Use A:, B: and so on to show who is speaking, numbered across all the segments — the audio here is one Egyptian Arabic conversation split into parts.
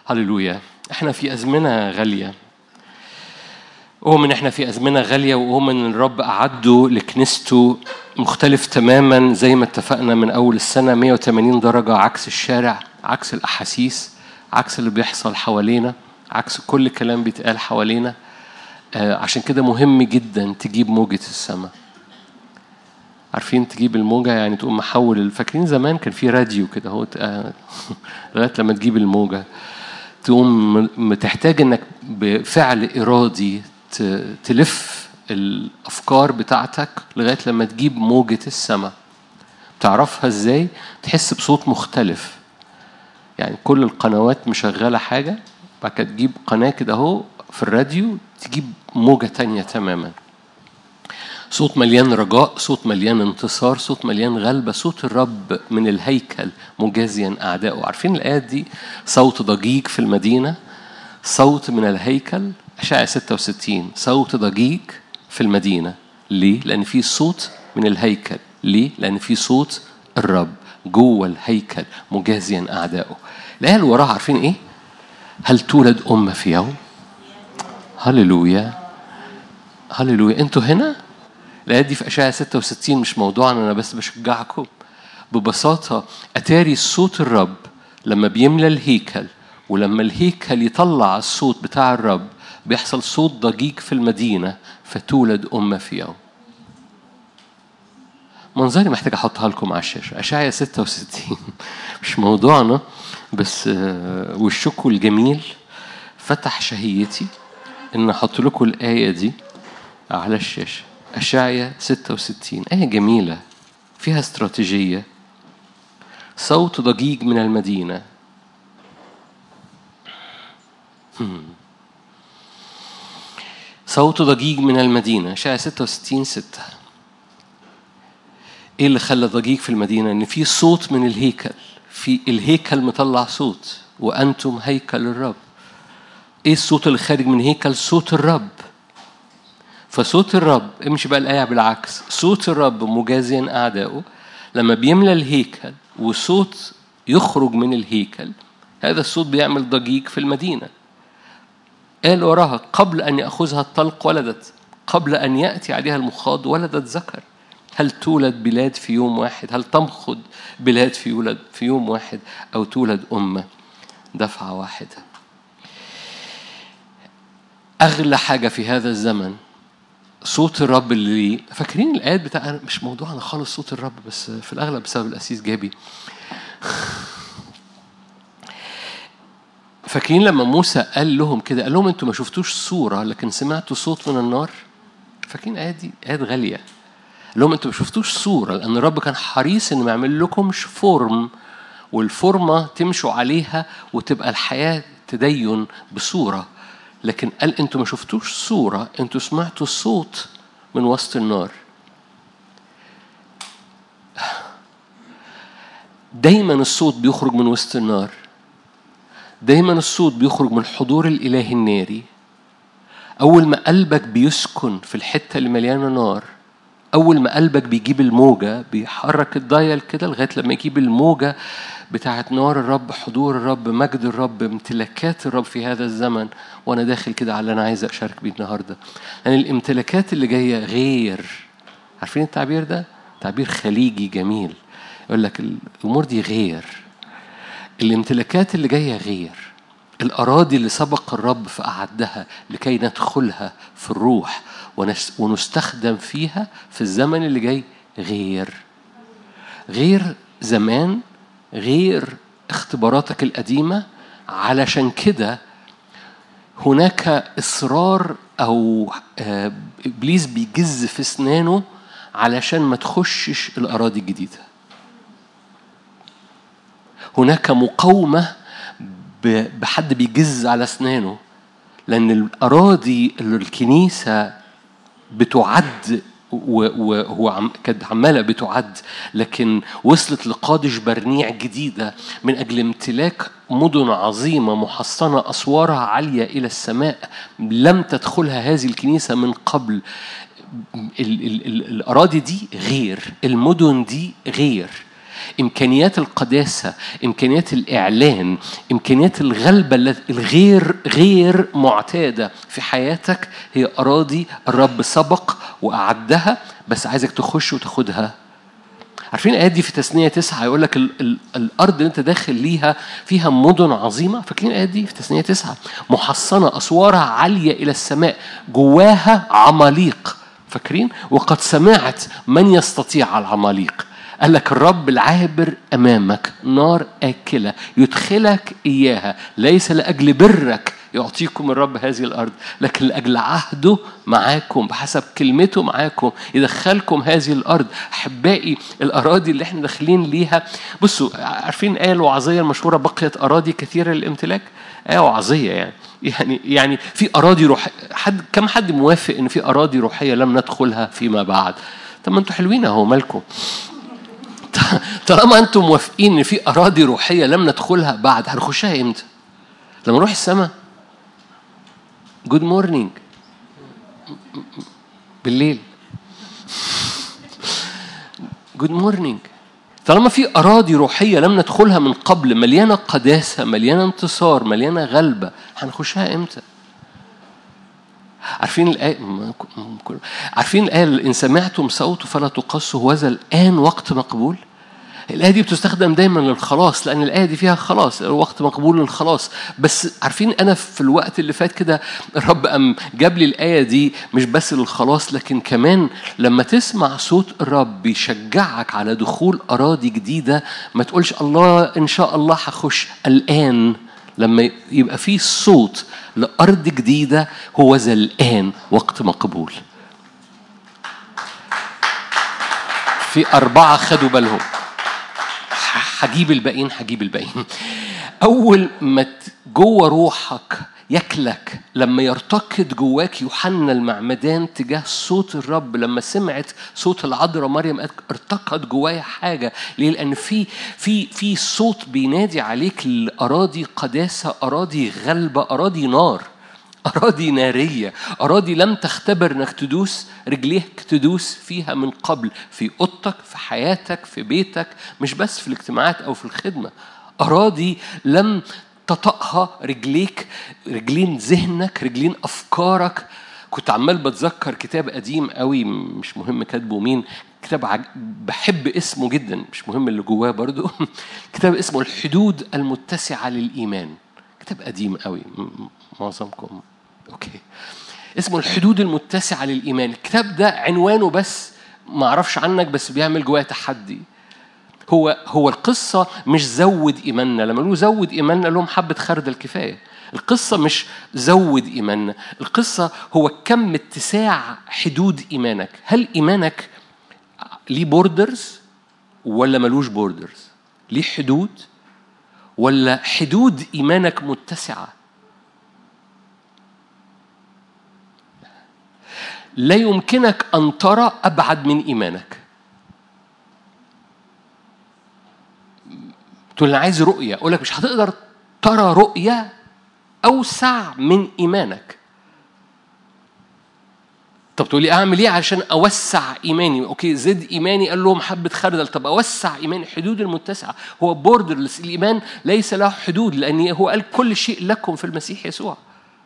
A: هللويا احنا في أزمنة غالية أؤمن احنا في أزمنة غالية وأؤمن إن الرب أعده لكنيسته مختلف تماما زي ما اتفقنا من أول السنة 180 درجة عكس الشارع عكس الأحاسيس عكس اللي بيحصل حوالينا عكس كل كلام بيتقال حوالينا آه عشان كده مهم جدا تجيب موجة السماء عارفين تجيب الموجة يعني تقوم محول فاكرين زمان كان في راديو كده هو آه، لغاية لما تجيب الموجة تقوم تحتاج انك بفعل ارادي ت- تلف الافكار بتاعتك لغايه لما تجيب موجه السماء تعرفها ازاي تحس بصوت مختلف يعني كل القنوات مشغله حاجه بعد كده تجيب قناه كده اهو في الراديو تجيب موجه تانية تماما صوت مليان رجاء صوت مليان انتصار صوت مليان غلبة صوت الرب من الهيكل مجازيا أعدائه عارفين الآيات دي صوت ضجيج في المدينة صوت من الهيكل أشعة 66 صوت ضجيج في المدينة ليه؟ لأن في صوت من الهيكل ليه؟ لأن في صوت الرب جوه الهيكل مجازيا أعدائه الآية اللي وراها عارفين إيه؟ هل تولد أمة في يوم؟ هللويا هللويا انتوا هنا الآيات دي في أشعة 66 مش موضوعنا أنا بس بشجعكم ببساطة أتاري صوت الرب لما بيملى الهيكل ولما الهيكل يطلع الصوت بتاع الرب بيحصل صوت ضجيج في المدينة فتولد أمة في يوم منظري محتاج أحطها لكم على الشاشة أشعة 66 مش موضوعنا بس آه، وشكوا الجميل فتح شهيتي إن أحط لكم الآية دي على الشاشة أشعية 66 آية جميلة فيها استراتيجية صوت ضجيج من المدينة هم. صوت ضجيج من المدينة أشعية 66 6 إيه اللي خلى ضجيج في المدينة؟ إن في صوت من الهيكل في الهيكل مطلع صوت وأنتم هيكل الرب إيه الصوت اللي خارج من هيكل؟ صوت الرب فصوت الرب امشي بقى الآية بالعكس صوت الرب مجازيا أعدائه لما بيملى الهيكل وصوت يخرج من الهيكل هذا الصوت بيعمل ضجيج في المدينة قال وراها قبل أن يأخذها الطلق ولدت قبل أن يأتي عليها المخاض ولدت ذكر هل تولد بلاد في يوم واحد هل تمخض بلاد في يولد في يوم واحد أو تولد أمة دفعة واحدة أغلى حاجة في هذا الزمن صوت الرب اللي فاكرين الآيات بتاع أنا مش موضوعنا خالص صوت الرب بس في الأغلب بسبب الأسيس جابي فاكرين لما موسى قال لهم كده قال لهم انتوا ما شفتوش صورة لكن سمعتوا صوت من النار فاكرين الآيات دي آيات غالية قال لهم انتوا ما شفتوش صورة لأن الرب كان حريص إنه ما يعمل لكمش فورم والفورمة تمشوا عليها وتبقى الحياة تدين بصورة لكن قال انتوا ما شفتوش صورة انتوا سمعتوا صوت من وسط النار دايما الصوت بيخرج من وسط النار دايما الصوت بيخرج من الحضور الإلهي الناري أول ما قلبك بيسكن في الحتة اللي مليانة نار أول ما قلبك بيجيب الموجة بيحرك الدايل كده لغاية لما يجيب الموجة بتاعت نار الرب حضور الرب مجد الرب امتلاكات الرب في هذا الزمن وأنا داخل كده على اللي أنا عايز أشارك بيه النهاردة لأن يعني الامتلاكات اللي جاية غير عارفين التعبير ده؟ تعبير خليجي جميل يقول لك الأمور دي غير الامتلاكات اللي جاية غير الأراضي اللي سبق الرب فأعدها لكي ندخلها في الروح ونستخدم فيها في الزمن اللي جاي غير غير زمان غير اختباراتك القديمة علشان كده هناك إصرار أو إبليس بيجز في أسنانه علشان ما تخشش الأراضي الجديدة هناك مقاومة بحد بيجز على أسنانه لأن الأراضي اللي الكنيسة بتعد وهو كانت عمالة بتعد لكن وصلت لقادش برنيع جديدة من أجل امتلاك مدن عظيمة محصنة أسوارها عالية إلى السماء لم تدخلها هذه الكنيسة من قبل ال ال ال الأراضي دي غير المدن دي غير إمكانيات القداسة إمكانيات الإعلان إمكانيات الغلبة الغير غير معتادة في حياتك هي أراضي الرب سبق وأعدها بس عايزك تخش وتاخدها عارفين الآيات دي في تثنية تسعة يقول لك ال- ال- الأرض اللي أنت داخل ليها فيها مدن عظيمة فاكرين الآيات دي في تثنية تسعة محصنة أسوارها عالية إلى السماء جواها عماليق فاكرين وقد سمعت من يستطيع العماليق قال لك الرب العابر أمامك نار آكلة يدخلك إياها ليس لأجل برك يعطيكم الرب هذه الأرض لكن لأجل عهده معاكم بحسب كلمته معاكم يدخلكم هذه الأرض أحبائي الأراضي اللي احنا داخلين ليها بصوا عارفين الآية الوعظية المشهورة بقيت أراضي كثيرة للامتلاك آية وعظية يعني يعني يعني في أراضي روح حد كم حد موافق إن في أراضي روحية لم ندخلها فيما بعد طب ما انتوا حلوين اهو مالكم طالما انتم موافقين ان في اراضي روحيه لم ندخلها بعد هنخشها امتى؟ لما نروح السماء جود مورنينج بالليل جود مورنينج طالما في اراضي روحيه لم ندخلها من قبل مليانه قداسه مليانه انتصار مليانه غلبه هنخشها امتى؟ عارفين الآية عارفين الآية إن سمعتم صوته فلا تقصوا هذا الآن وقت مقبول الآية دي بتستخدم دايما للخلاص لأن الآية دي فيها خلاص وقت مقبول للخلاص بس عارفين أنا في الوقت اللي فات كده الرب أم جاب لي الآية دي مش بس للخلاص لكن كمان لما تسمع صوت الرب بيشجعك على دخول أراضي جديدة ما تقولش الله إن شاء الله هخش الآن لما يبقى في صوت لأرض جديدة هو ذا الآن وقت مقبول في أربعة خدوا بالهم هجيب الباقيين هجيب الباقيين أول ما جوه روحك يكلك لما يرتقد جواك يوحنا المعمدان تجاه صوت الرب لما سمعت صوت العذراء مريم ارتقد جوايا حاجه ليه؟ لان في في في صوت بينادي عليك الاراضي قداسه اراضي غلبه اراضي نار أراضي نارية أراضي لم تختبر أنك تدوس رجليك تدوس فيها من قبل في أوضتك في حياتك في بيتك مش بس في الاجتماعات أو في الخدمة أراضي لم تطأها رجليك رجلين ذهنك رجلين أفكارك كنت عمال بتذكر كتاب قديم قوي مش مهم كاتبه مين كتاب عج... بحب اسمه جدا مش مهم اللي جواه برضو كتاب اسمه الحدود المتسعة للإيمان كتاب قديم قوي معظمكم اوكي اسمه الحدود المتسعة للإيمان الكتاب ده عنوانه بس ما اعرفش عنك بس بيعمل جواه تحدي هو هو القصة مش زود إيماننا لما نقول زود إيماننا لهم حبة خردل كفاية القصة مش زود إيماننا القصة هو كم اتساع حدود إيمانك هل إيمانك ليه بوردرز ولا ملوش بوردرز ليه حدود ولا حدود إيمانك متسعة لا يمكنك أن ترى أبعد من إيمانك تقول أنا عايز رؤية أقول لك مش هتقدر ترى رؤية أوسع من إيمانك طب تقول لي أعمل إيه عشان أوسع إيماني أوكي زد إيماني قال لهم حبة خردل طب أوسع إيماني حدود المتسعة هو بوردرلس الإيمان ليس له حدود لأن هو قال كل شيء لكم في المسيح يسوع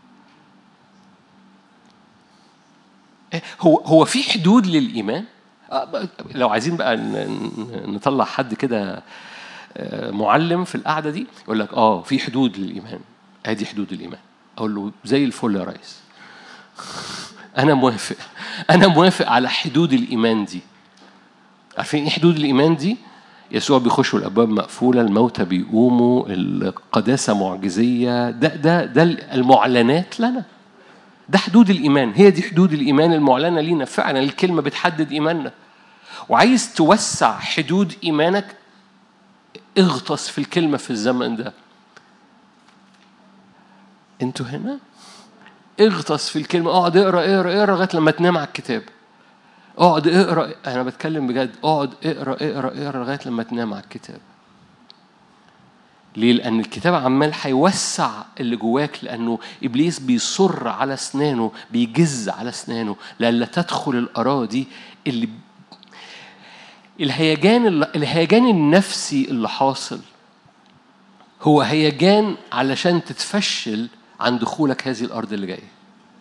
A: هو هو في حدود للإيمان لو عايزين بقى نطلع حد كده معلم في القعده دي يقول لك اه في حدود للايمان ادي حدود الايمان اقول له زي الفل يا ريس انا موافق انا موافق على حدود الايمان دي عارفين ايه حدود الايمان دي يسوع بيخشوا الابواب مقفوله الموتى بيقوموا القداسه معجزيه ده ده ده المعلنات لنا ده حدود الايمان هي دي حدود الايمان المعلنه لينا فعلا الكلمه بتحدد ايماننا وعايز توسع حدود ايمانك اغطس في الكلمة في الزمن ده انتوا هنا اغطس في الكلمة اقعد اقرا اقرا اقرا لغاية لما تنام على الكتاب اقعد اقرا انا بتكلم بجد اقعد اقرا اقرا اقرا لغاية لما تنام على الكتاب ليه؟ لأن الكتاب عمال هيوسع اللي جواك لأنه إبليس بيصر على أسنانه بيجز على أسنانه لألا تدخل الأراضي اللي الهيجان الهيجان النفسي اللي حاصل هو هيجان علشان تتفشل عن دخولك هذه الارض اللي جايه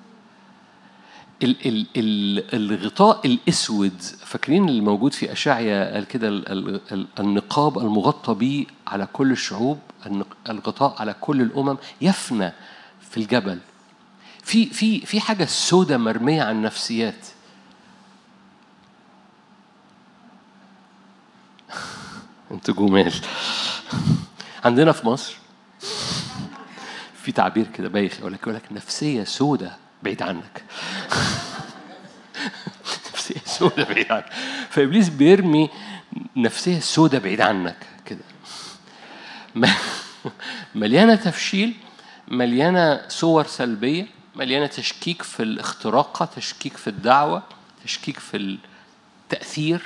A: ال ال ال الغطاء الاسود فاكرين اللي موجود في اشعيا قال كده النقاب المغطى به على كل الشعوب الغطاء على كل الامم يفنى في الجبل في في في حاجه سودة مرميه على النفسيات انتوا جمال عندنا في مصر في تعبير كده بايخ يقول لك يقول لك نفسيه سودة بعيد عنك نفسيه سودة بعيد عنك فابليس بيرمي نفسيه سودة بعيد عنك كده مليانه تفشيل مليانه صور سلبيه مليانه تشكيك في الاختراقه تشكيك في الدعوه تشكيك في التاثير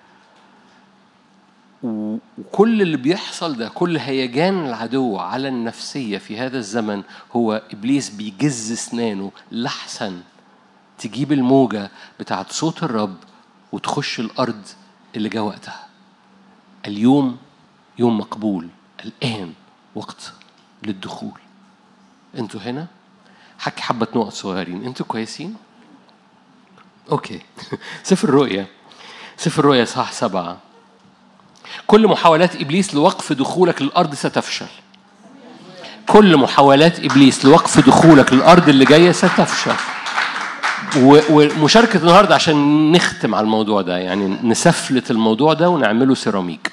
A: وكل اللي بيحصل ده كل هيجان العدو على النفسية في هذا الزمن هو إبليس بيجز أسنانه لحسن تجيب الموجة بتاعت صوت الرب وتخش الأرض اللي جا وقتها اليوم يوم مقبول الآن وقت للدخول انتوا هنا حكي حبة نقط صغيرين انتوا كويسين اوكي سفر الرؤيا سفر الرؤيا صح سبعة كل محاولات ابليس لوقف دخولك للارض ستفشل كل محاولات ابليس لوقف دخولك للارض اللي جايه ستفشل ومشاركة النهاردة عشان نختم على الموضوع ده يعني نسفلت الموضوع ده ونعمله سيراميك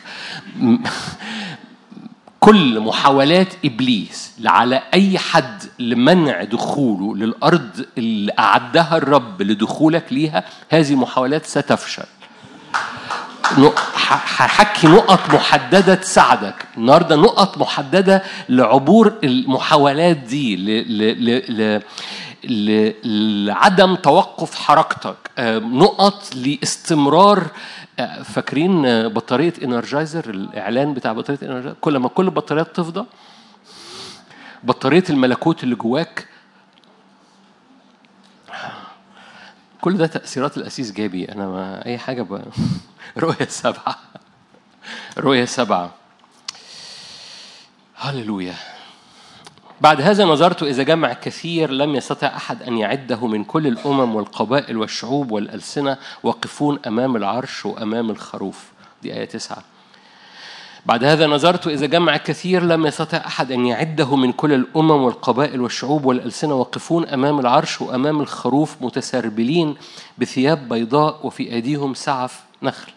A: كل محاولات ابليس على اي حد لمنع دخوله للارض اللي اعدها الرب لدخولك ليها هذه محاولات ستفشل هحكي نقط محددة تساعدك النهاردة نقط محددة لعبور المحاولات دي ل... ل... لعدم توقف حركتك نقط لاستمرار فاكرين بطارية انرجايزر الإعلان بتاع بطارية انرجايزر كل ما كل البطاريات تفضى بطارية الملكوت اللي جواك كل ده تأثيرات الأسيس جابي أنا ما أي حاجة ب... رؤية سبعة رؤية سبعة هللويا بعد هذا نظرت إذا جمع كثير لم يستطع أحد أن يعده من كل الأمم والقبائل والشعوب والألسنة واقفون أمام العرش وأمام الخروف دي آية تسعة بعد هذا نظرت إذا جمع كثير لم يستطع أحد أن يعده من كل الأمم والقبائل والشعوب والألسنة واقفون أمام العرش وأمام الخروف متسربلين بثياب بيضاء وفي أيديهم سعف نخل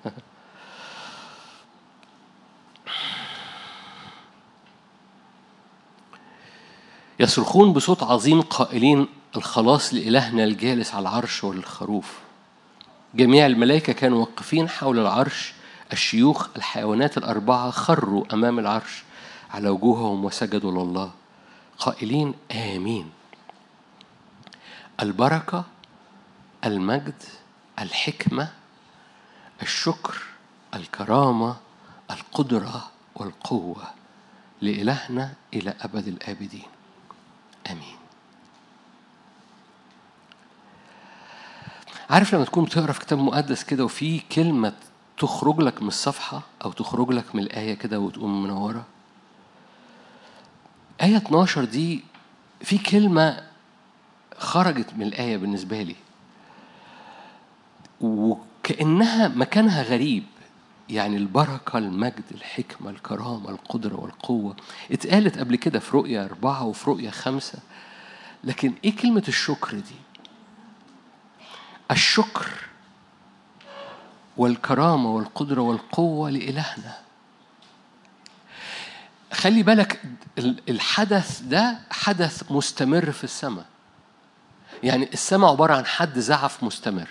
A: يصرخون بصوت عظيم قائلين الخلاص لإلهنا الجالس على العرش والخروف جميع الملائكة كانوا واقفين حول العرش الشيوخ الحيوانات الأربعة خروا أمام العرش على وجوههم وسجدوا لله قائلين آمين البركة المجد الحكمة الشكر الكرامة القدرة والقوة لإلهنا إلى أبد الآبدين امين عارف لما تكون بتقرا في كتاب مقدس كده وفي كلمه تخرج لك من الصفحه او تخرج لك من الايه كده وتقوم منوره آية 12 دي في كلمة خرجت من الآية بالنسبة لي وكأنها مكانها غريب يعني البركة المجد الحكمة الكرامة القدرة والقوة اتقالت قبل كده في رؤية أربعة وفي رؤية خمسة لكن إيه كلمة الشكر دي؟ الشكر والكرامة والقدرة والقوة لإلهنا خلي بالك الحدث ده حدث مستمر في السماء يعني السماء عبارة عن حد زعف مستمر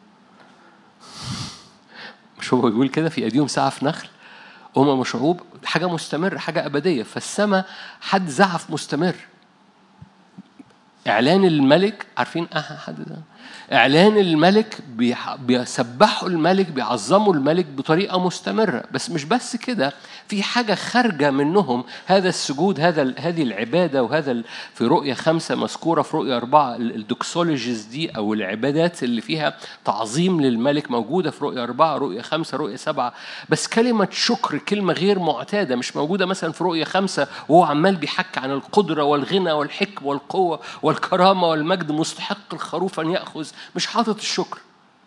A: مش هو بيقول كده في ايديهم سعف نخل أمم وشعوب حاجة مستمرة حاجة أبدية فالسماء حد زعف مستمر إعلان الملك عارفين أه حد ده إعلان الملك بيح- بيسبحوا الملك بيعظموا الملك بطريقة مستمرة بس مش بس كده في حاجة خارجة منهم هذا السجود هذا ال- هذه العبادة وهذا ال- في رؤية خمسة مذكورة في رؤية أربعة ال- الدوكسولوجيز دي أو العبادات اللي فيها تعظيم للملك موجودة في رؤية أربعة رؤية خمسة رؤية سبعة بس كلمة شكر كلمة غير معتادة مش موجودة مثلا في رؤية خمسة وهو عمال بيحكي عن القدرة والغنى والحكمة والقوة والكرامة والمجد مستحق الخروف أن يأخذ مش حاطط الشكر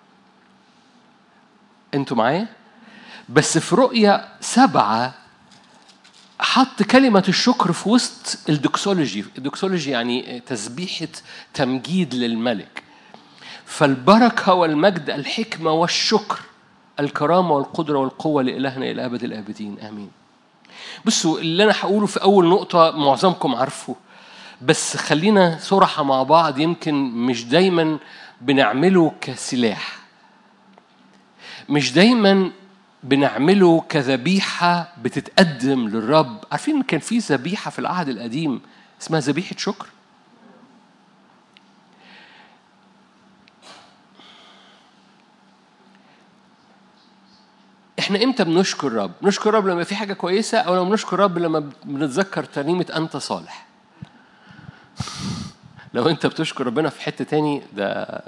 A: انتوا معايا؟ بس في رؤية سبعة حط كلمة الشكر في وسط الدوكسولوجي الدوكسولوجي يعني تسبيحة تمجيد للملك فالبركة والمجد الحكمة والشكر الكرامة والقدرة والقوة لإلهنا إلى أبد الآبدين آمين بصوا اللي أنا هقوله في أول نقطة معظمكم عارفه بس خلينا صراحة مع بعض يمكن مش دايما بنعمله كسلاح مش دايما بنعمله كذبيحة بتتقدم للرب عارفين إن كان في ذبيحة في العهد القديم اسمها ذبيحة شكر احنا امتى بنشكر الرب؟ نشكر الرب لما في حاجة كويسة أو لما بنشكر الرب لما بنتذكر ترنيمة أنت صالح. لو أنت بتشكر ربنا في حتة تاني ده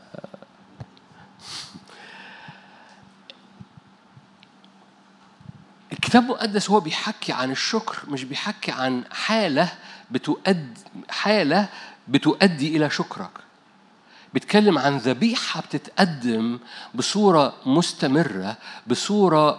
A: الكتاب المقدس هو بيحكي عن الشكر مش بيحكي عن حالة بتؤدي حالة بتؤدي إلى شكرك بيتكلم عن ذبيحة بتتقدم بصورة مستمرة بصورة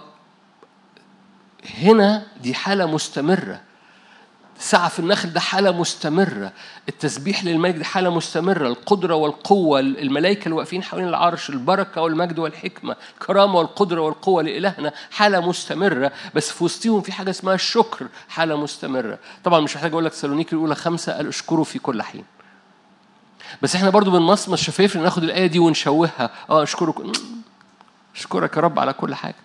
A: هنا دي حالة مستمرة سعى في النخل ده حالة مستمرة التسبيح للملك ده حالة مستمرة القدرة والقوة الملائكة اللي واقفين حوالين العرش البركة والمجد والحكمة الكرامة والقدرة والقوة لإلهنا حالة مستمرة بس في وسطهم في حاجة اسمها الشكر حالة مستمرة طبعا مش محتاج أقول لك سالونيكي الأولى خمسة قال اشكروا في كل حين بس احنا برضو بنمصمص شفايفنا ناخد الآية دي ونشوهها اه اشكرك اشكرك يا رب على كل حاجة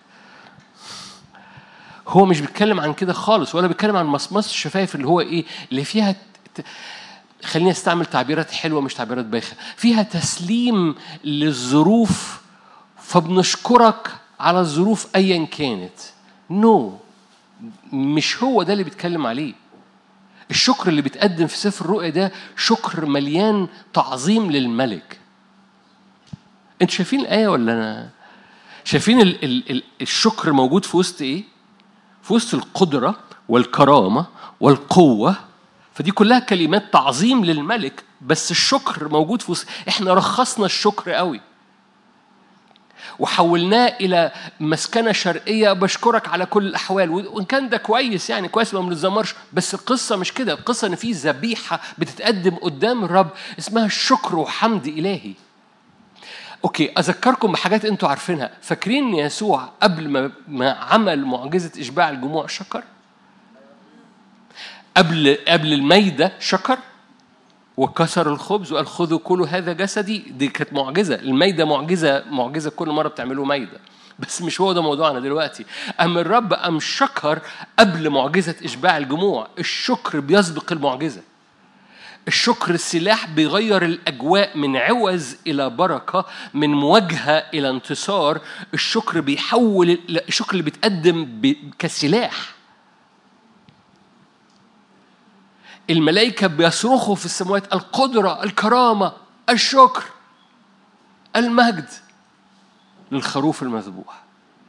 A: هو مش بيتكلم عن كده خالص ولا بيتكلم عن مصمص الشفايف اللي هو ايه اللي فيها ت... خليني استعمل تعبيرات حلوه مش تعبيرات بايخه فيها تسليم للظروف فبنشكرك على الظروف ايا كانت نو no. مش هو ده اللي بيتكلم عليه الشكر اللي بيتقدم في سفر الرؤيا ده شكر مليان تعظيم للملك انتوا شايفين الايه ولا انا شايفين ال ال ال الشكر موجود في وسط ايه في وسط القدرة والكرامة والقوة فدي كلها كلمات تعظيم للملك بس الشكر موجود في وسط احنا رخصنا الشكر قوي وحولناه الى مسكنه شرقيه بشكرك على كل الاحوال وان كان ده كويس يعني كويس ما بنتذمرش بس القصه مش كده القصه ان في ذبيحه بتتقدم قدام الرب اسمها الشكر وحمد الهي اوكي اذكركم بحاجات انتوا عارفينها فاكرين ان يسوع قبل ما ما عمل معجزه اشباع الجموع شكر قبل قبل الميده شكر وكسر الخبز وقال خذوا كلوا هذا جسدي دي كانت معجزه الميده معجزه معجزه كل مره بتعملوا ميده بس مش هو ده موضوعنا دلوقتي أما الرب أم شكر قبل معجزة إشباع الجموع الشكر بيسبق المعجزة الشكر السلاح بيغير الأجواء من عوز إلى بركة من مواجهة إلى انتصار الشكر بيحول الشكر اللي بيتقدم كسلاح الملائكة بيصرخوا في السماوات القدرة الكرامة الشكر المجد للخروف المذبوح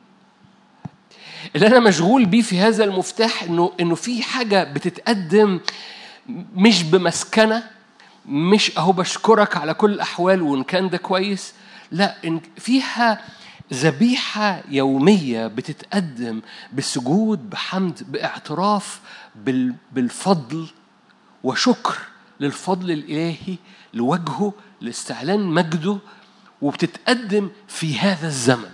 A: اللي أنا مشغول بيه في هذا المفتاح إنه إنه في حاجة بتتقدم مش بمسكنة مش أهو بشكرك على كل الأحوال وإن كان ده كويس لا إن فيها ذبيحة يومية بتتقدم بسجود بحمد باعتراف بالفضل وشكر للفضل الإلهي لوجهه لاستعلان مجده وبتتقدم في هذا الزمن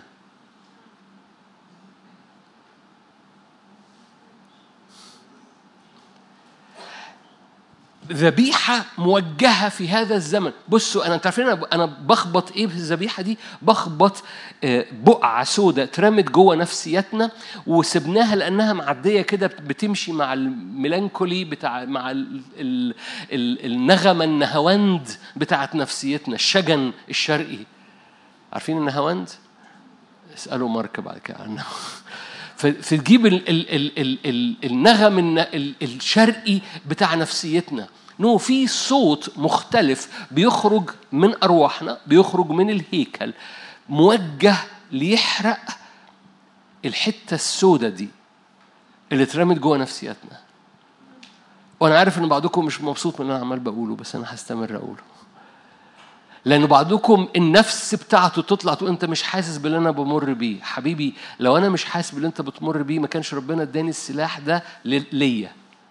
A: ذبيحة موجهة في هذا الزمن بصوا أنا أنت عارفين أنا أنا بخبط إيه في الذبيحة دي بخبط آه، بقعة سودة اترمت جوه نفسيتنا وسبناها لأنها معدية كده بتمشي مع الميلانكولي بتاع مع ال ال ال النغمة النهواند بتاعت نفسيتنا الشجن الشرقي عارفين النهواند؟ اسألوا مارك بعد كده عنه فتجيب ال ال ال ال ال النغم الن- ال- الشرقي بتاع نفسيتنا نو في صوت مختلف بيخرج من ارواحنا بيخرج من الهيكل موجه ليحرق الحته السوداء دي اللي اترمت جوه نفسيتنا وانا عارف ان بعضكم مش مبسوط من اللي انا عمال بقوله بس انا هستمر اقوله لأن بعضكم النفس بتاعته تطلع تقول أنت مش حاسس باللي أنا بمر بيه، حبيبي لو أنا مش حاسس باللي أنت بتمر بيه ما كانش ربنا اداني السلاح ده ل- ليا.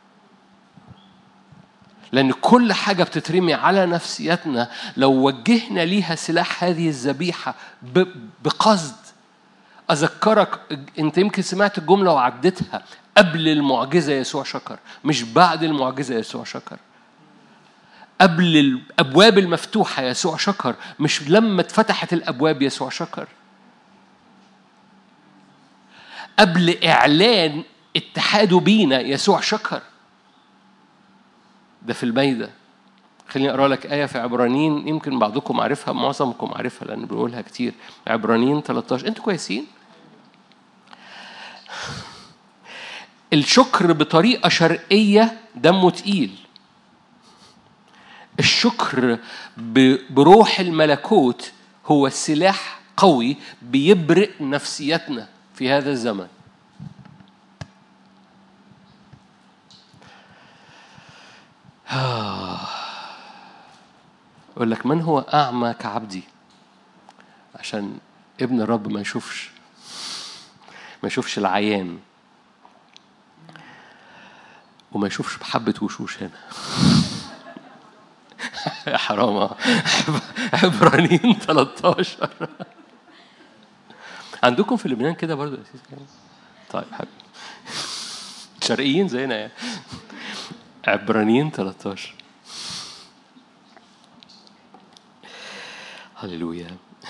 A: لأن كل حاجة بتترمي على نفسيتنا لو وجهنا ليها سلاح هذه الذبيحة ب- بقصد أذكرك أنت يمكن سمعت الجملة وعديتها قبل المعجزة يسوع شكر مش بعد المعجزة يسوع شكر قبل الابواب المفتوحه يسوع شكر مش لما اتفتحت الابواب يسوع شكر قبل اعلان اتحاده بينا يسوع شكر ده في الميدة خليني اقرا لك ايه في عبرانيين يمكن بعضكم عارفها معظمكم عارفها لان بنقولها كتير عبرانيين 13 انتوا كويسين الشكر بطريقه شرقيه دمه تقيل الشكر ب- بروح الملكوت هو سلاح قوي بيبرق نفسيتنا في هذا الزمن يقول لك من هو أعمى كعبدي عشان ابن الرب ما يشوفش ما يشوفش العيان وما يشوفش بحبة وشوش هنا يا حرام آه. عبرانيين 13 عندكم في لبنان كده برضو يا أسيس كده؟ طيب حبيبي شرقيين زينا يعني عبرانيين 13 هللويا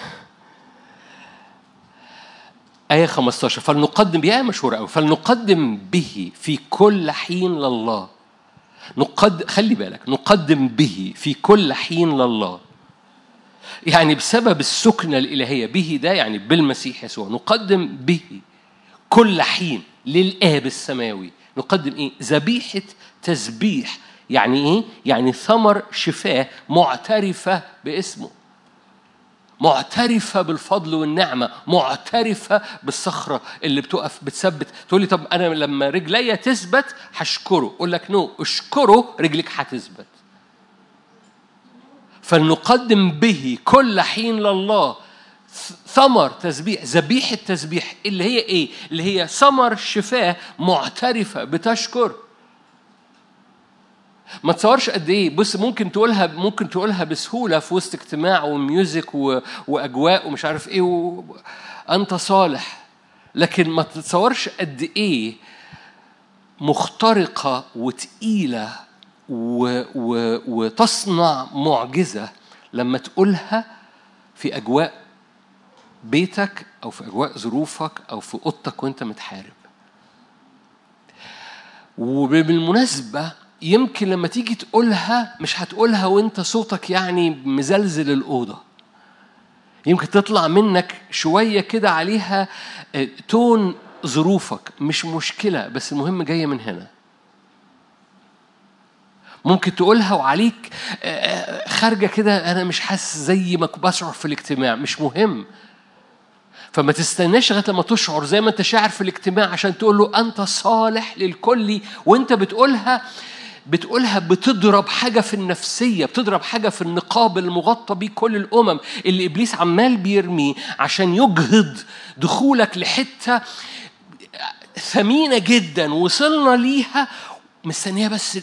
A: آية 15 فلنقدم دي آية مشهورة أوي فلنقدم به في كل حين لله نقد خلي بالك نقدم به في كل حين لله يعني بسبب السكنة الإلهية به ده يعني بالمسيح يسوع نقدم به كل حين للآب السماوي نقدم إيه؟ ذبيحة تسبيح يعني إيه؟ يعني ثمر شفاه معترفة باسمه معترفة بالفضل والنعمة معترفة بالصخرة اللي بتقف بتثبت تقول لي طب أنا لما رجليا تثبت هشكره أقول لك نو اشكره رجلك هتثبت فلنقدم به كل حين لله ثمر تسبيح ذبيحة تسبيح اللي هي إيه؟ اللي هي ثمر شفاه معترفة بتشكر ما تصورش قد ايه بص ممكن تقولها ممكن تقولها بسهوله في وسط اجتماع وميوزك و... واجواء ومش عارف ايه و... انت صالح لكن ما تتصورش قد ايه مخترقه وتقيله و... و... وتصنع معجزه لما تقولها في اجواء بيتك او في اجواء ظروفك او في اوضتك وانت متحارب وبالمناسبه يمكن لما تيجي تقولها مش هتقولها وانت صوتك يعني مزلزل الأوضة يمكن تطلع منك شوية كده عليها تون ظروفك مش مشكلة بس المهم جاية من هنا ممكن تقولها وعليك خارجة كده أنا مش حاسس زي ما بشعر في الاجتماع مش مهم فما تستناش لغايه لما تشعر زي ما انت شاعر في الاجتماع عشان تقول له انت صالح للكل وانت بتقولها بتقولها بتضرب حاجه في النفسيه بتضرب حاجه في النقاب المغطى بيه كل الامم اللي ابليس عمال بيرميه عشان يجهض دخولك لحته ثمينه جدا وصلنا ليها مستنيه بس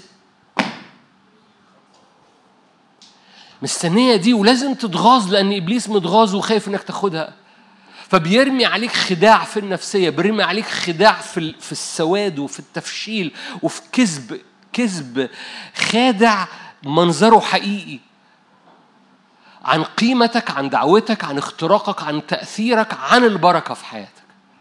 A: مستنيه دي ولازم تتغاظ لان ابليس متغاظ وخايف انك تاخدها فبيرمي عليك خداع في النفسيه بيرمي عليك خداع في في السواد وفي التفشيل وفي كذب كذب خادع منظره حقيقي عن قيمتك عن دعوتك عن اختراقك عن تأثيرك عن البركة في حياتك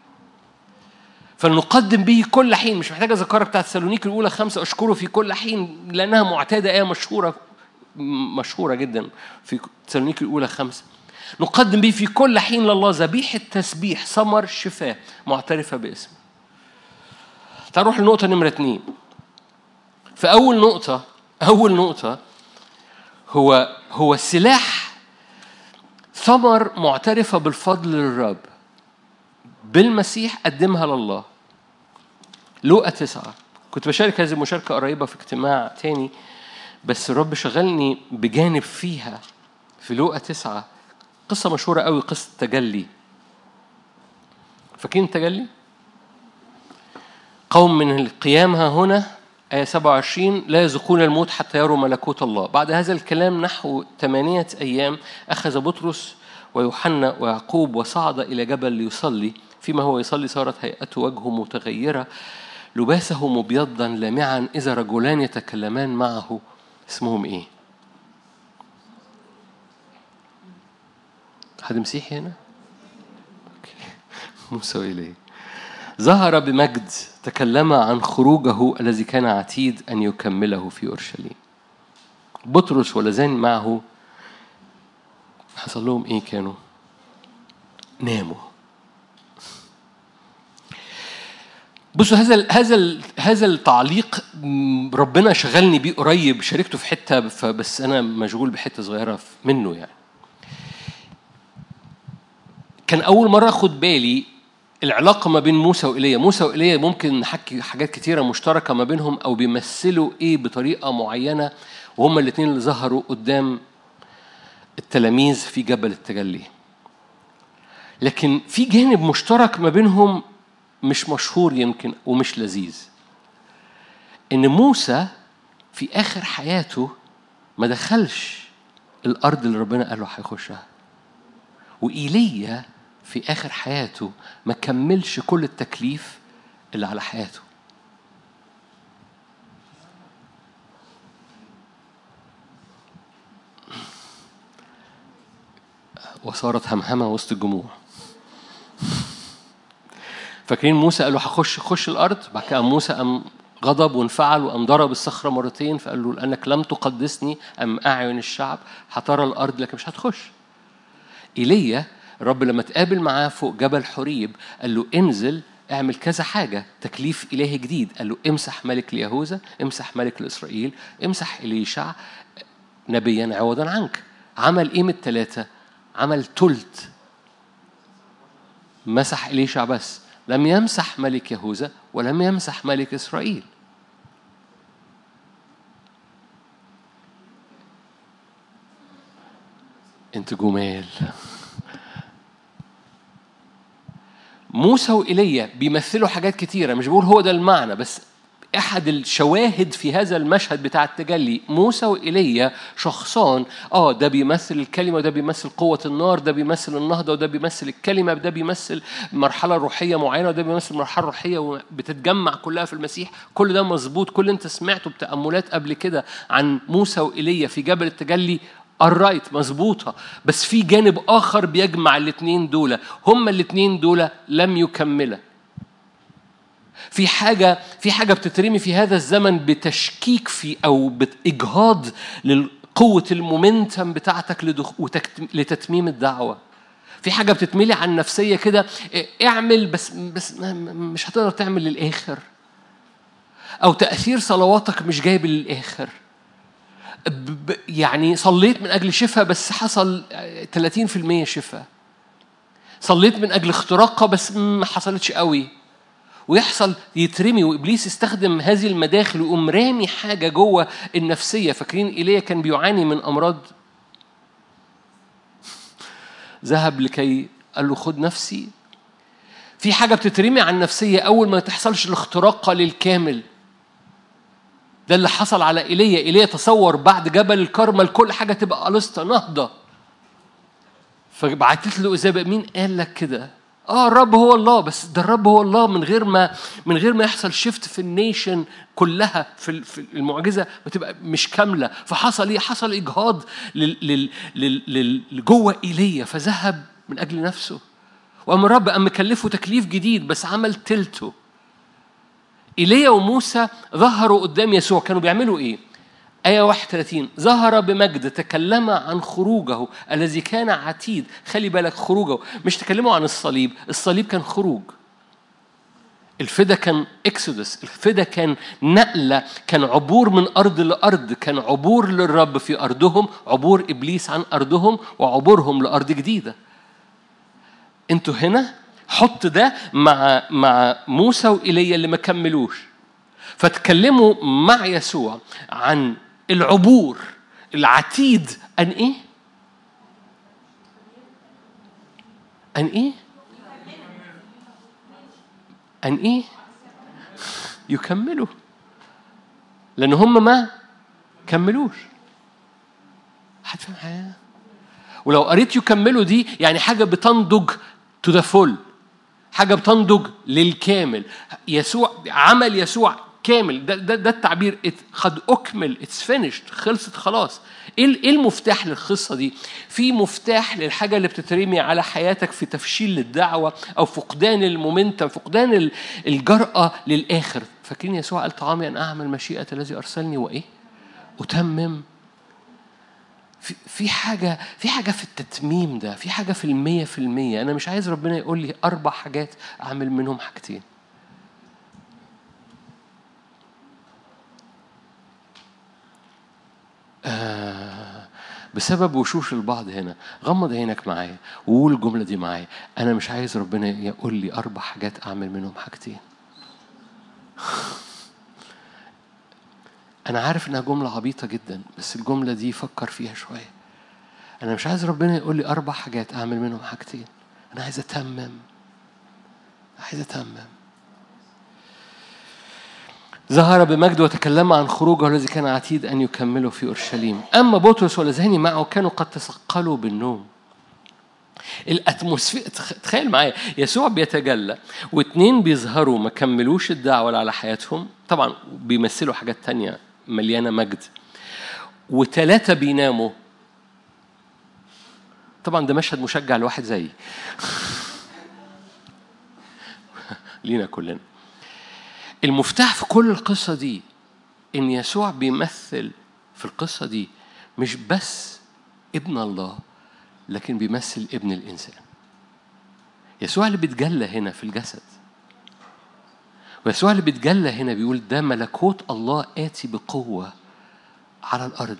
A: فلنقدم به كل حين مش محتاج أذكرك بتاعت سالونيك الأولى خمسة أشكره في كل حين لأنها معتادة آية مشهورة مشهورة جدا في سالونيك الأولى خمسة نقدم به في كل حين لله ذبيحة تسبيح ثمر شفاء معترفة باسمه تعال نروح لنقطة نمرة اتنين في أول نقطة أول نقطة هو هو سلاح ثمر معترفة بالفضل للرب بالمسيح قدمها لله لوقا تسعة كنت بشارك هذه المشاركة قريبة في اجتماع تاني بس الرب شغلني بجانب فيها في لوقا تسعة قصة مشهورة قوي قصة تجلي فاكرين التجلي؟ قوم من القيام ها هنا آية 27 لا يذوقون الموت حتى يروا ملكوت الله بعد هذا الكلام نحو ثمانية أيام أخذ بطرس ويوحنا ويعقوب وصعد إلى جبل ليصلي فيما هو يصلي صارت هيئته وجهه متغيرة لباسه مبيضا لامعا إذا رجلان يتكلمان معه اسمهم إيه؟ حد مسيحي هنا؟ موسى وإليه ظهر بمجد تكلم عن خروجه الذي كان عتيد أن يكمله في أورشليم بطرس والذين معه حصل لهم إيه كانوا ناموا بصوا هذا هذا هذا التعليق ربنا شغلني بيه قريب شاركته في حته فبس انا مشغول بحته صغيره منه يعني كان اول مره اخد بالي العلاقه ما بين موسى وايليا موسى وايليا ممكن نحكي حاجات كتيره مشتركه ما بينهم او بيمثلوا ايه بطريقه معينه وهما الاثنين اللي ظهروا قدام التلاميذ في جبل التجلي لكن في جانب مشترك ما بينهم مش مشهور يمكن ومش لذيذ ان موسى في اخر حياته ما دخلش الارض اللي ربنا قال له هيخشها وايليا في اخر حياته ما كملش كل التكليف اللي على حياته وصارت همهمه وسط الجموع فاكرين موسى قال له هخش خش الارض بعد كده موسى قام غضب وانفعل وقام ضرب الصخره مرتين فقال له لانك لم تقدسني ام اعين الشعب هترى الارض لكن مش هتخش ايليا الرب لما تقابل معاه فوق جبل حريب قال له انزل اعمل كذا حاجة تكليف إلهي جديد قال له امسح ملك ليهوذا امسح ملك لإسرائيل امسح إليشع نبيا عوضا عنك عمل ايه من الثلاثة عمل تلت مسح إليشع بس لم يمسح ملك يهوذا ولم يمسح ملك إسرائيل انت جمال موسى وإيليا بيمثلوا حاجات كتيرة مش بقول هو ده المعنى بس احد الشواهد في هذا المشهد بتاع التجلي موسى وايليا شخصان اه ده بيمثل الكلمه وده بيمثل قوه النار ده بيمثل النهضه وده بيمثل الكلمه ده بيمثل مرحله روحيه معينه وده بيمثل مرحله روحيه بتتجمع كلها في المسيح كل ده مظبوط كل انت سمعته بتاملات قبل كده عن موسى وايليا في جبل التجلي الرايت مظبوطة بس في جانب آخر بيجمع الاثنين دول هما الاثنين دول لم يكملا في حاجة في حاجة بتترمي في هذا الزمن بتشكيك في أو بإجهاض لقوة المومنتم بتاعتك لتتميم الدعوة في حاجة بتتملي عن نفسية كده اعمل بس بس مش هتقدر تعمل للآخر أو تأثير صلواتك مش جايب للآخر يعني صليت من أجل شفاء بس حصل 30% شفاء صليت من أجل اختراقة بس ما حصلتش قوي ويحصل يترمي وابليس يستخدم هذه المداخل ويقوم رامي حاجه جوه النفسيه فاكرين ايليا كان بيعاني من امراض ذهب لكي قال له خد نفسي في حاجه بتترمي على النفسيه اول ما تحصلش الاختراقه للكامل ده اللي حصل على ايليا ايليا تصور بعد جبل الكرمل كل حاجه تبقى قلصه نهضه فبعتت له ايزابل مين قال لك كده اه الرب هو الله بس ده الرب هو الله من غير ما من غير ما يحصل شيفت في النيشن كلها في في المعجزه بتبقى مش كامله فحصل ايه؟ حصل اجهاض لل لل لل لل جوه ايليا فذهب من اجل نفسه وقام الرب قام مكلفه تكليف جديد بس عمل تلته ايليا وموسى ظهروا قدام يسوع كانوا بيعملوا ايه؟ آية 31 ظهر بمجد تكلم عن خروجه الذي كان عتيد خلي بالك خروجه مش تكلموا عن الصليب الصليب كان خروج الفدا كان اكسودس الفدا كان نقلة كان عبور من أرض لأرض كان عبور للرب في أرضهم عبور إبليس عن أرضهم وعبورهم لأرض جديدة انتوا هنا حط ده مع مع موسى وإيليا اللي ما كملوش فتكلموا مع يسوع عن العبور العتيد أن إيه؟ أن إيه؟ أن إيه؟ يكملوا لأن هم ما كملوش حد فاهم حاجة؟ ولو قريت يكملوا دي يعني حاجة بتنضج to the full حاجة بتنضج للكامل يسوع عمل يسوع كامل ده, ده, ده التعبير قد أكمل اتس فينيشد خلصت خلاص ايه المفتاح للقصة دي؟ في مفتاح للحاجة اللي بتترمي على حياتك في تفشيل للدعوة أو فقدان المومنتم فقدان الجرأة للآخر فاكرين يسوع قال طعامي أن أعمل مشيئة الذي أرسلني وإيه؟ أتمم في في حاجة في حاجة في التتميم ده في حاجة في المية في المية أنا مش عايز ربنا يقول لي أربع حاجات أعمل منهم حاجتين آه بسبب وشوش البعض هنا غمض عينك معايا وقول الجملة دي معايا أنا مش عايز ربنا يقول لي أربع حاجات أعمل منهم حاجتين أنا عارف إنها جملة عبيطة جدا بس الجملة دي فكر فيها شوية أنا مش عايز ربنا يقول لي أربع حاجات أعمل منهم حاجتين أنا عايز أتمم عايز أتمم ظهر بمجد وتكلم عن خروجه الذي كان عتيد أن يكمله في أورشليم أما بطرس والذين معه كانوا قد تثقلوا بالنوم الاتموسفير تخيل معايا يسوع بيتجلى واثنين بيظهروا ما كملوش الدعوه على حياتهم طبعا بيمثلوا حاجات تانية مليانه مجد وثلاثه بيناموا طبعا ده مشهد مشجع لواحد زيي لينا كلنا المفتاح في كل القصة دي إن يسوع بيمثل في القصة دي مش بس ابن الله لكن بيمثل ابن الإنسان يسوع اللي بيتجلى هنا في الجسد ويسوع اللي بيتجلى هنا بيقول ده ملكوت الله آتي بقوة على الأرض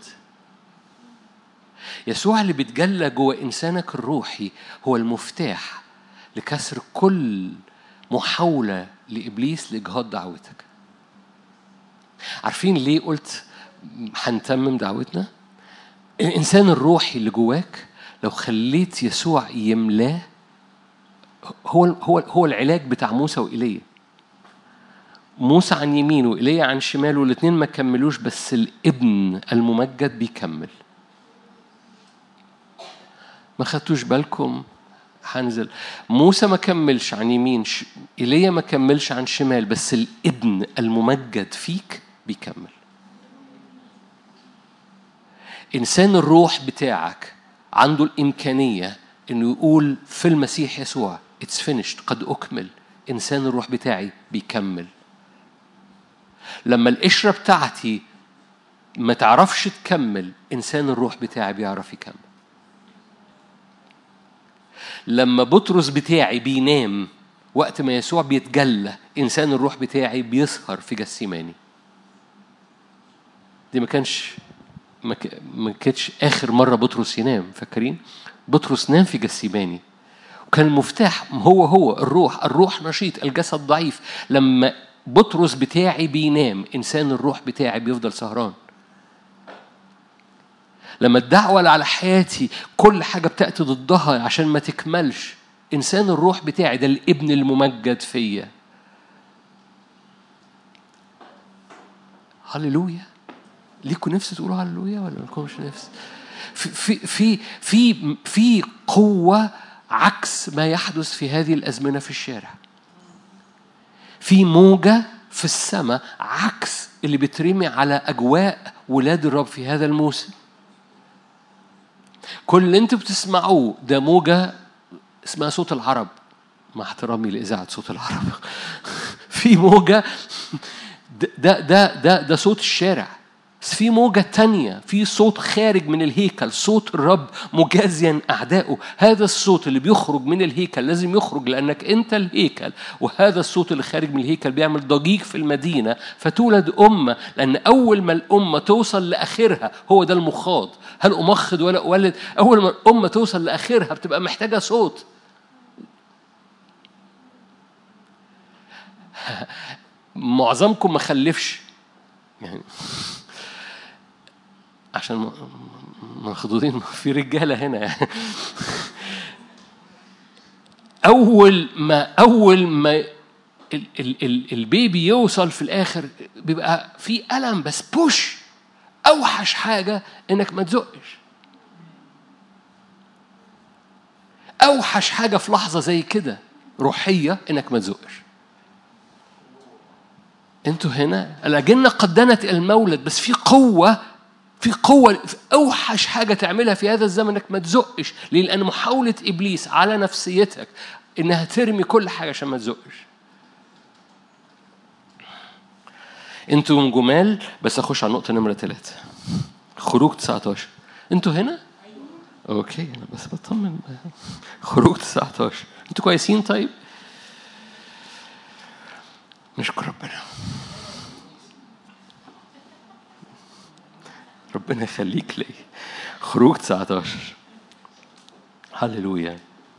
A: يسوع اللي بيتجلى جوه إنسانك الروحي هو المفتاح لكسر كل محاولة لإبليس لإجهاض دعوتك عارفين ليه قلت هنتمم دعوتنا الإنسان الروحي اللي جواك لو خليت يسوع يملاه هو هو هو العلاج بتاع موسى وإيليا موسى عن يمينه وإيليا عن شماله الاثنين ما كملوش بس الابن الممجد بيكمل ما خدتوش بالكم هنزل موسى ما كملش عن يمين ايليا ما كملش عن شمال بس الابن الممجد فيك بيكمل انسان الروح بتاعك عنده الامكانيه انه يقول في المسيح يسوع اتس فينيشد قد اكمل انسان الروح بتاعي بيكمل لما القشره بتاعتي ما تعرفش تكمل انسان الروح بتاعي بيعرف يكمل لما بطرس بتاعي بينام وقت ما يسوع بيتجلى إنسان الروح بتاعي بيسهر في جسيماني دي ما كانش ما كانتش آخر مرة بطرس ينام فاكرين بطرس نام في جسيماني وكان المفتاح هو هو الروح الروح نشيط الجسد ضعيف لما بطرس بتاعي بينام إنسان الروح بتاعي بيفضل سهران لما الدعوة اللي على حياتي كل حاجة بتأتي ضدها عشان ما تكملش إنسان الروح بتاعي ده الابن الممجد فيا هللويا ليكوا نفس تقولوا هللويا ولا لكمش نفس في في في في في قوة عكس ما يحدث في هذه الازمنه في الشارع في موجه في السماء عكس اللي بيترمي على اجواء ولاد الرب في هذا الموسم كل اللي انتوا بتسمعوه ده موجه اسمها صوت العرب مع احترامي لاذاعه صوت العرب في موجه ده ده ده ده صوت الشارع بس في موجة تانية في صوت خارج من الهيكل صوت الرب مجازيا أعدائه هذا الصوت اللي بيخرج من الهيكل لازم يخرج لأنك أنت الهيكل وهذا الصوت اللي خارج من الهيكل بيعمل ضجيج في المدينة فتولد أمة لأن أول ما الأمة توصل لآخرها هو ده المخاض هل أمخض ولا أولد أول ما الأمة توصل لآخرها بتبقى محتاجة صوت معظمكم ما خلفش يعني عشان مخضوضين في رجاله هنا يعني اول ما اول ما ال ال ال البيبي يوصل في الاخر بيبقى في الم بس بوش اوحش حاجه انك ما تزقش اوحش حاجه في لحظه زي كده روحيه انك ما تزقش انتوا هنا الاجنه قد دنت المولد بس في قوه في قوة في أوحش حاجة تعملها في هذا الزمن إنك ما تزقش ليه؟ لأن محاولة إبليس على نفسيتك إنها ترمي كل حاجة عشان ما تزقش. أنتوا جمال بس أخش على النقطة نمرة ثلاثة. خروج 19 أنتوا هنا؟ أوكي أنا بس بطمن خروج 19 أنتوا كويسين طيب؟ نشكر ربنا. ربنا يخليك لي خروج 19 هللويا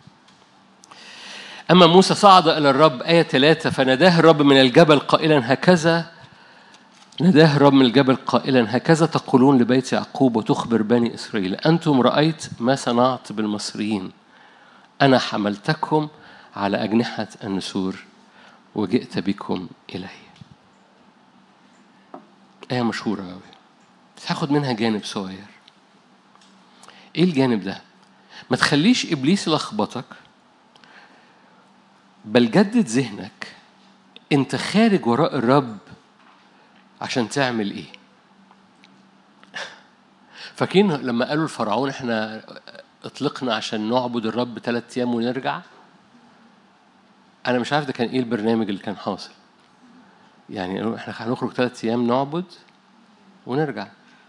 A: أما موسى صعد إلى الرب آية ثلاثة فناداه الرب من الجبل قائلا هكذا ناداه الرب من الجبل قائلا هكذا تقولون لبيت يعقوب وتخبر بني إسرائيل أنتم رأيت ما صنعت بالمصريين أنا حملتكم على أجنحة النسور وجئت بكم إلي آية مشهورة أوي تاخد منها جانب صغير ايه الجانب ده ما تخليش ابليس يلخبطك بل جدد ذهنك انت خارج وراء الرب عشان تعمل ايه فاكرين لما قالوا الفرعون احنا اطلقنا عشان نعبد الرب ثلاث ايام ونرجع انا مش عارف ده كان ايه البرنامج اللي كان حاصل يعني احنا هنخرج ثلاث ايام نعبد ونرجع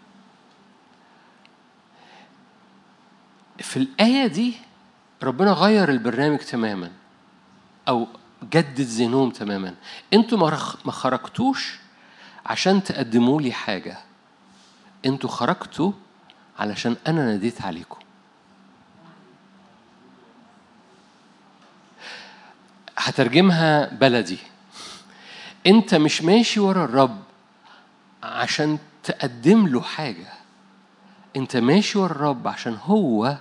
A: في الآية دي ربنا غير البرنامج تماما أو جدد ذهنهم تماما انتوا ما خرجتوش عشان تقدموا لي حاجة انتوا خرجتوا علشان أنا ناديت عليكم هترجمها بلدي انت مش ماشي ورا الرب عشان تقدم له حاجه انت ماشي ورا الرب عشان هو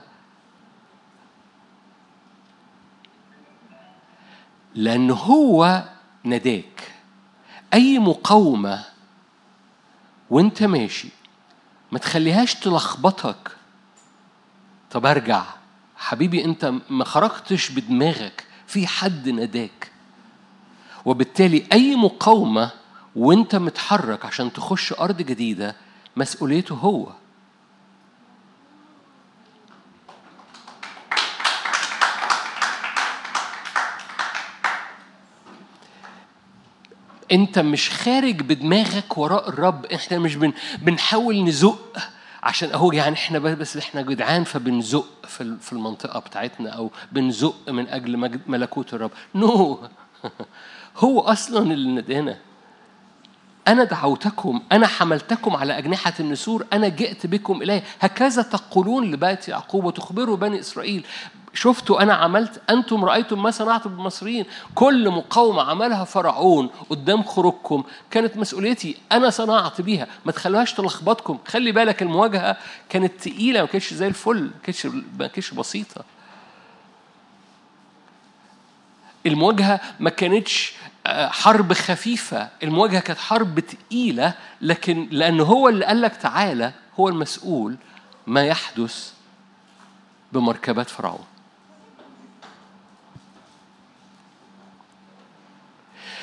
A: لأن هو نداك أي مقاومة وأنت ماشي ما تخليهاش تلخبطك طب أرجع حبيبي أنت ما خرجتش بدماغك في حد نداك وبالتالي أي مقاومة وأنت متحرك عشان تخش أرض جديدة مسؤوليته هو انت مش خارج بدماغك وراء الرب احنا مش بن بنحاول نزق عشان اهو يعني احنا بس احنا جدعان فبنزق في في المنطقه بتاعتنا او بنزق من اجل ملكوت الرب نو no. هو اصلا اللي ندانا أنا دعوتكم أنا حملتكم على أجنحة النسور أنا جئت بكم إليه هكذا تقولون لبيت يعقوب وتخبروا بني إسرائيل شفتوا أنا عملت أنتم رأيتم ما صنعت بالمصريين كل مقاومة عملها فرعون قدام خروجكم كانت مسؤوليتي أنا صنعت بيها ما تخلوهاش تلخبطكم خلي بالك المواجهة كانت تقيلة ما كانتش زي الفل ما كانتش بسيطة المواجهة ما كانتش حرب خفيفة المواجهة كانت حرب تقيلة لكن لأن هو اللي قال لك تعالى هو المسؤول ما يحدث بمركبات فرعون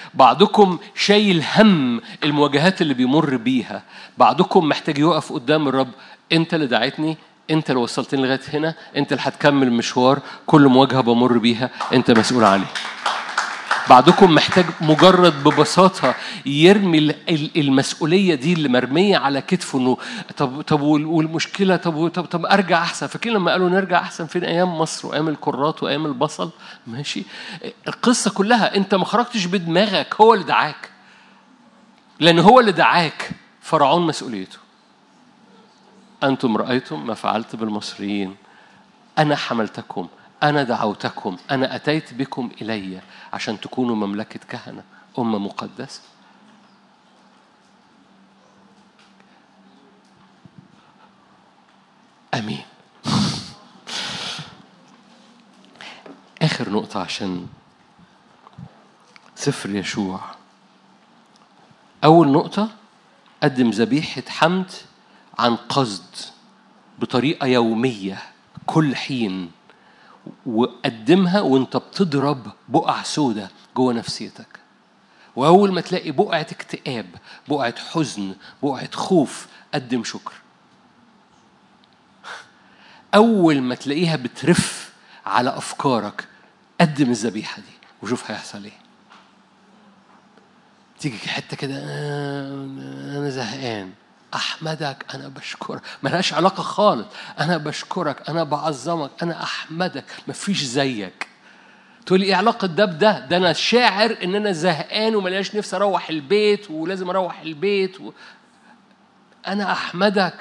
A: بعضكم شايل هم المواجهات اللي بيمر بيها بعضكم محتاج يقف قدام الرب انت اللي دعيتني انت اللي وصلتني لغايه هنا انت اللي هتكمل المشوار كل مواجهه بمر بيها انت مسؤول عليها بعضكم محتاج مجرد ببساطة يرمي المسؤولية دي اللي مرمية على كتفه انه طب طب والمشكلة طب طب طب ارجع احسن فاكرين لما قالوا نرجع احسن فين ايام مصر وايام الكرات وايام البصل ماشي القصة كلها انت ما خرجتش بدماغك هو اللي دعاك لان هو اللي دعاك فرعون مسؤوليته أنتم رأيتم ما فعلت بالمصريين أنا حملتكم أنا دعوتكم أنا أتيت بكم إلي عشان تكونوا مملكة كهنة أمة مقدسة أمين آخر نقطة عشان سفر يشوع أول نقطة قدم ذبيحة حمد عن قصد بطريقة يومية كل حين وقدمها وانت بتضرب بقع سودة جوه نفسيتك وأول ما تلاقي بقعة اكتئاب بقعة حزن بقعة خوف قدم شكر أول ما تلاقيها بترف على أفكارك قدم الذبيحة دي وشوف هيحصل إيه تيجي حتة كده آه، أنا زهقان أحمدك أنا بشكرك ملهاش علاقة خالص أنا بشكرك أنا بعظمك أنا أحمدك مفيش زيك تقول لي ايه علاقة ده بده؟ ده أنا شاعر إن أنا زهقان وملياش نفسي أروح البيت ولازم أروح البيت و... أنا أحمدك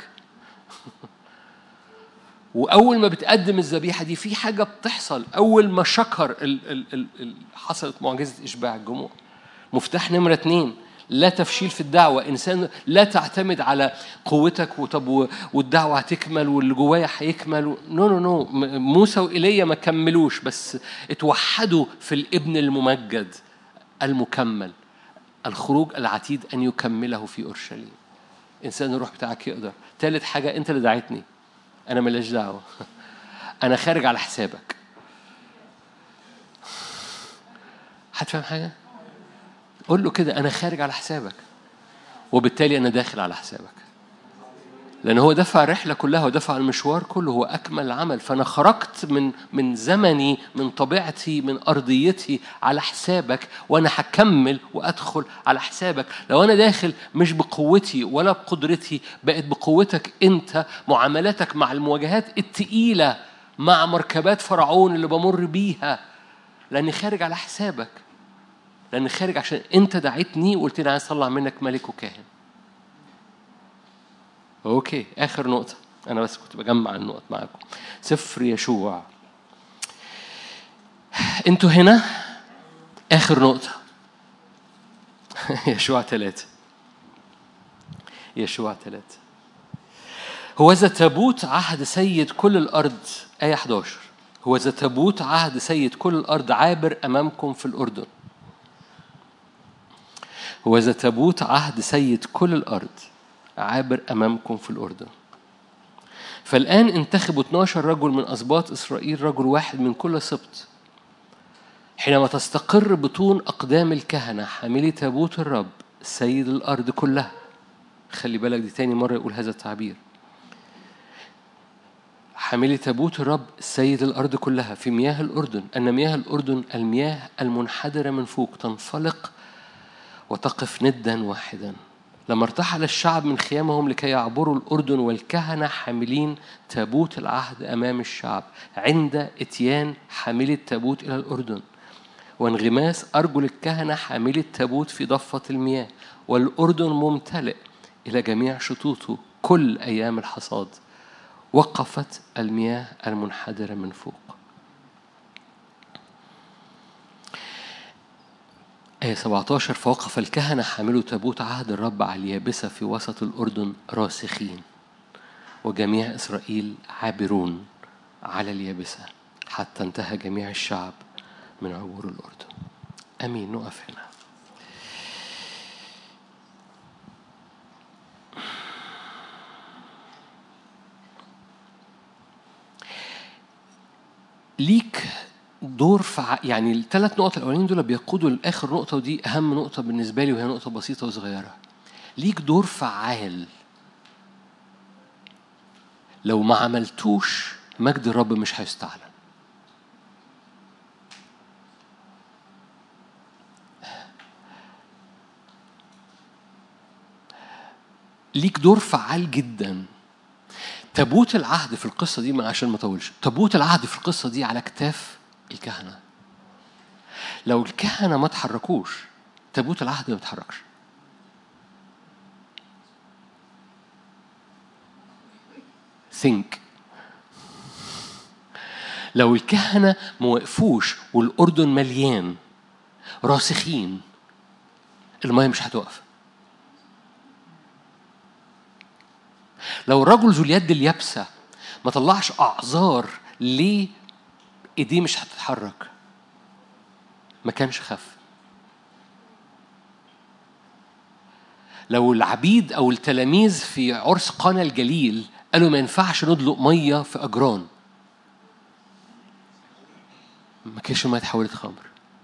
A: وأول ما بتقدم الذبيحة دي في حاجة بتحصل أول ما شكر ال... ال... ال... ال... حصلت معجزة إشباع الجموع مفتاح نمرة اتنين لا تفشيل في الدعوة إنسان لا تعتمد على قوتك وطب والدعوة هتكمل واللي جوايا هيكمل نو نو نو موسى وإيليا ما كملوش بس اتوحدوا في الابن الممجد المكمل الخروج العتيد أن يكمله في أورشليم إنسان الروح بتاعك يقدر ثالث حاجة أنت اللي دعيتني أنا ملاش دعوة أنا خارج على حسابك هتفهم حاجة؟ قول له كده أنا خارج على حسابك وبالتالي أنا داخل على حسابك لأن هو دفع الرحلة كلها ودفع المشوار كله هو أكمل العمل فأنا خرجت من من زمني من طبيعتي من أرضيتي على حسابك وأنا هكمل وأدخل على حسابك لو أنا داخل مش بقوتي ولا بقدرتي بقت بقوتك أنت معاملاتك مع المواجهات التقيلة مع مركبات فرعون اللي بمر بيها لأني خارج على حسابك لأن خارج عشان أنت دعيتني وقلت لي عايز أطلع منك ملك وكاهن. أوكي آخر نقطة أنا بس كنت بجمع النقط معاكم. سفر يشوع. أنتوا هنا آخر نقطة. يشوع ثلاثة. يشوع ثلاثة. هو ذا تابوت عهد سيد كل الأرض آية 11 هو ذا تابوت عهد سيد كل الأرض عابر أمامكم في الأردن وإذا تابوت عهد سيد كل الأرض عابر أمامكم في الأردن فالآن انتخبوا 12 رجل من أسباط إسرائيل رجل واحد من كل سبط حينما تستقر بطون أقدام الكهنة حاملي تابوت الرب سيد الأرض كلها خلي بالك دي تاني مرة يقول هذا التعبير حاملي تابوت الرب سيد الأرض كلها في مياه الأردن أن مياه الأردن المياه المنحدرة من فوق تنفلق وتقف ندا واحدا لما ارتحل الشعب من خيامهم لكي يعبروا الأردن والكهنة حاملين تابوت العهد أمام الشعب عند إتيان حاملي التابوت إلى الأردن وانغماس أرجل الكهنة حاملي التابوت في ضفة المياه والأردن ممتلئ إلى جميع شطوطه كل أيام الحصاد وقفت المياه المنحدرة من فوق آية 17 فوقف الكهنة حاملوا تابوت عهد الرب على اليابسة في وسط الأردن راسخين وجميع إسرائيل عابرون على اليابسة حتى انتهى جميع الشعب من عبور الأردن أمين نقف هنا ليك دور فع... يعني الثلاث نقط الاولانيين دول بيقودوا لاخر نقطه ودي اهم نقطه بالنسبه لي وهي نقطه بسيطه وصغيره ليك دور فعال لو ما عملتوش مجد الرب مش هيستعلن ليك دور فعال جدا تابوت العهد في القصة دي عشان ما اطولش تابوت العهد في القصة دي على كتاف الكهنة لو الكهنة ما تحركوش تابوت العهد ما بيتحركش think لو الكهنة ما وقفوش والأردن مليان راسخين المية مش هتوقف لو الرجل ذو اليد اليابسة ما طلعش أعذار ليه إيديه مش هتتحرك ما كانش خف لو العبيد أو التلاميذ في عرس قانا الجليل قالوا ما ينفعش ندلق مية في أجران ما كانش المية اتحولت خمر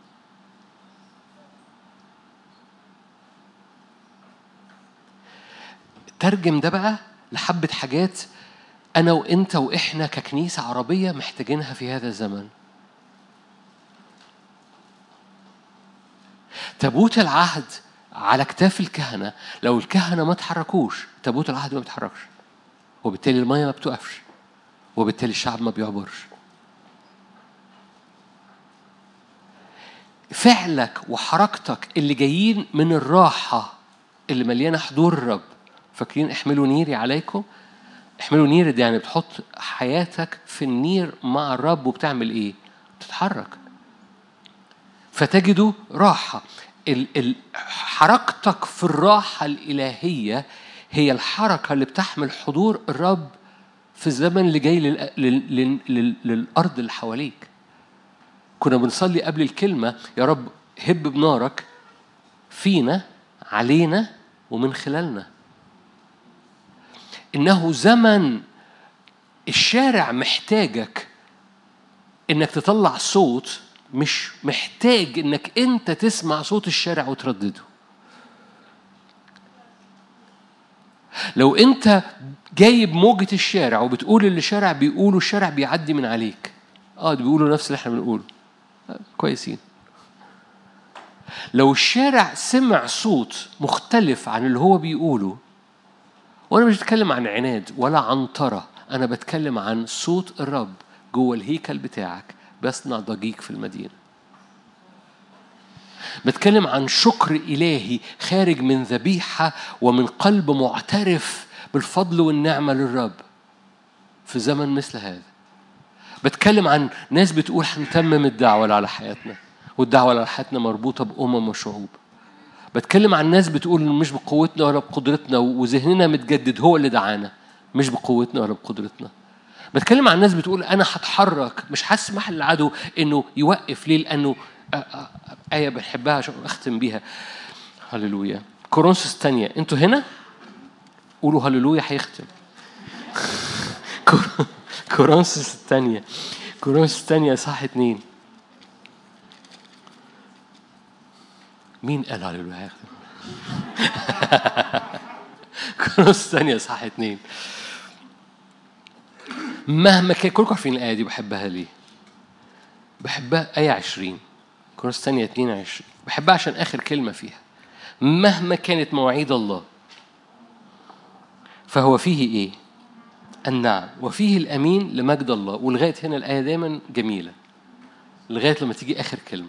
A: ترجم ده بقى لحبة حاجات أنا وأنت وإحنا ككنيسة عربية محتاجينها في هذا الزمن تابوت العهد على كتاف الكهنة لو الكهنة ما تحركوش تابوت العهد ما بيتحركش وبالتالي المية ما بتوقفش وبالتالي الشعب ما بيعبرش فعلك وحركتك اللي جايين من الراحة اللي مليانة حضور الرب فاكرين احملوا نيري عليكم احملوا نير دي يعني بتحط حياتك في النير مع الرب وبتعمل ايه بتتحرك فتجدوا راحة حركتك في الراحة الإلهية هي الحركة اللي بتحمل حضور الرب في الزمن اللي جاي لل... لل... لل... للأرض اللي حواليك كنا بنصلي قبل الكلمة يا رب هب بنارك فينا علينا ومن خلالنا إنه زمن الشارع محتاجك إنك تطلع صوت مش محتاج إنك أنت تسمع صوت الشارع وتردده لو أنت جايب موجة الشارع وبتقول اللي الشارع بيقوله الشارع بيعدي من عليك اه بيقولوا نفس اللي احنا بنقوله آه كويسين لو الشارع سمع صوت مختلف عن اللي هو بيقوله وأنا مش بتكلم عن عناد ولا عنطرة أنا بتكلم عن صوت الرب جوه الهيكل بتاعك بيصنع ضجيج في المدينة بتكلم عن شكر إلهي خارج من ذبيحة ومن قلب معترف بالفضل والنعمة للرب في زمن مثل هذا بتكلم عن ناس بتقول هنتمم الدعوة على حياتنا والدعوة على حياتنا مربوطة بأمم وشعوب بتكلم عن ناس بتقول مش بقوتنا ولا بقدرتنا وذهننا متجدد هو اللي دعانا مش بقوتنا ولا بقدرتنا بتكلم عن ناس بتقول انا هتحرك مش هسمح للعدو انه يوقف ليه لانه آية بنحبها عشان أختم بيها هللويا كورنثوس الثانية أنتوا هنا؟ قولوا هللويا هيختم كورنثوس الثانية كورنثوس الثانية صح اتنين مين قال هللويا هيختم؟ كورنثوس الثانية صح اتنين مهما كان كلكم عارفين الآية دي بحبها ليه؟ بحبها آية عشرين كورنثوس الثانية 22 بحبها عشان آخر كلمة فيها مهما كانت مواعيد الله فهو فيه إيه؟ النعم وفيه الأمين لمجد الله ولغاية هنا الآية دايما جميلة لغاية لما تيجي آخر كلمة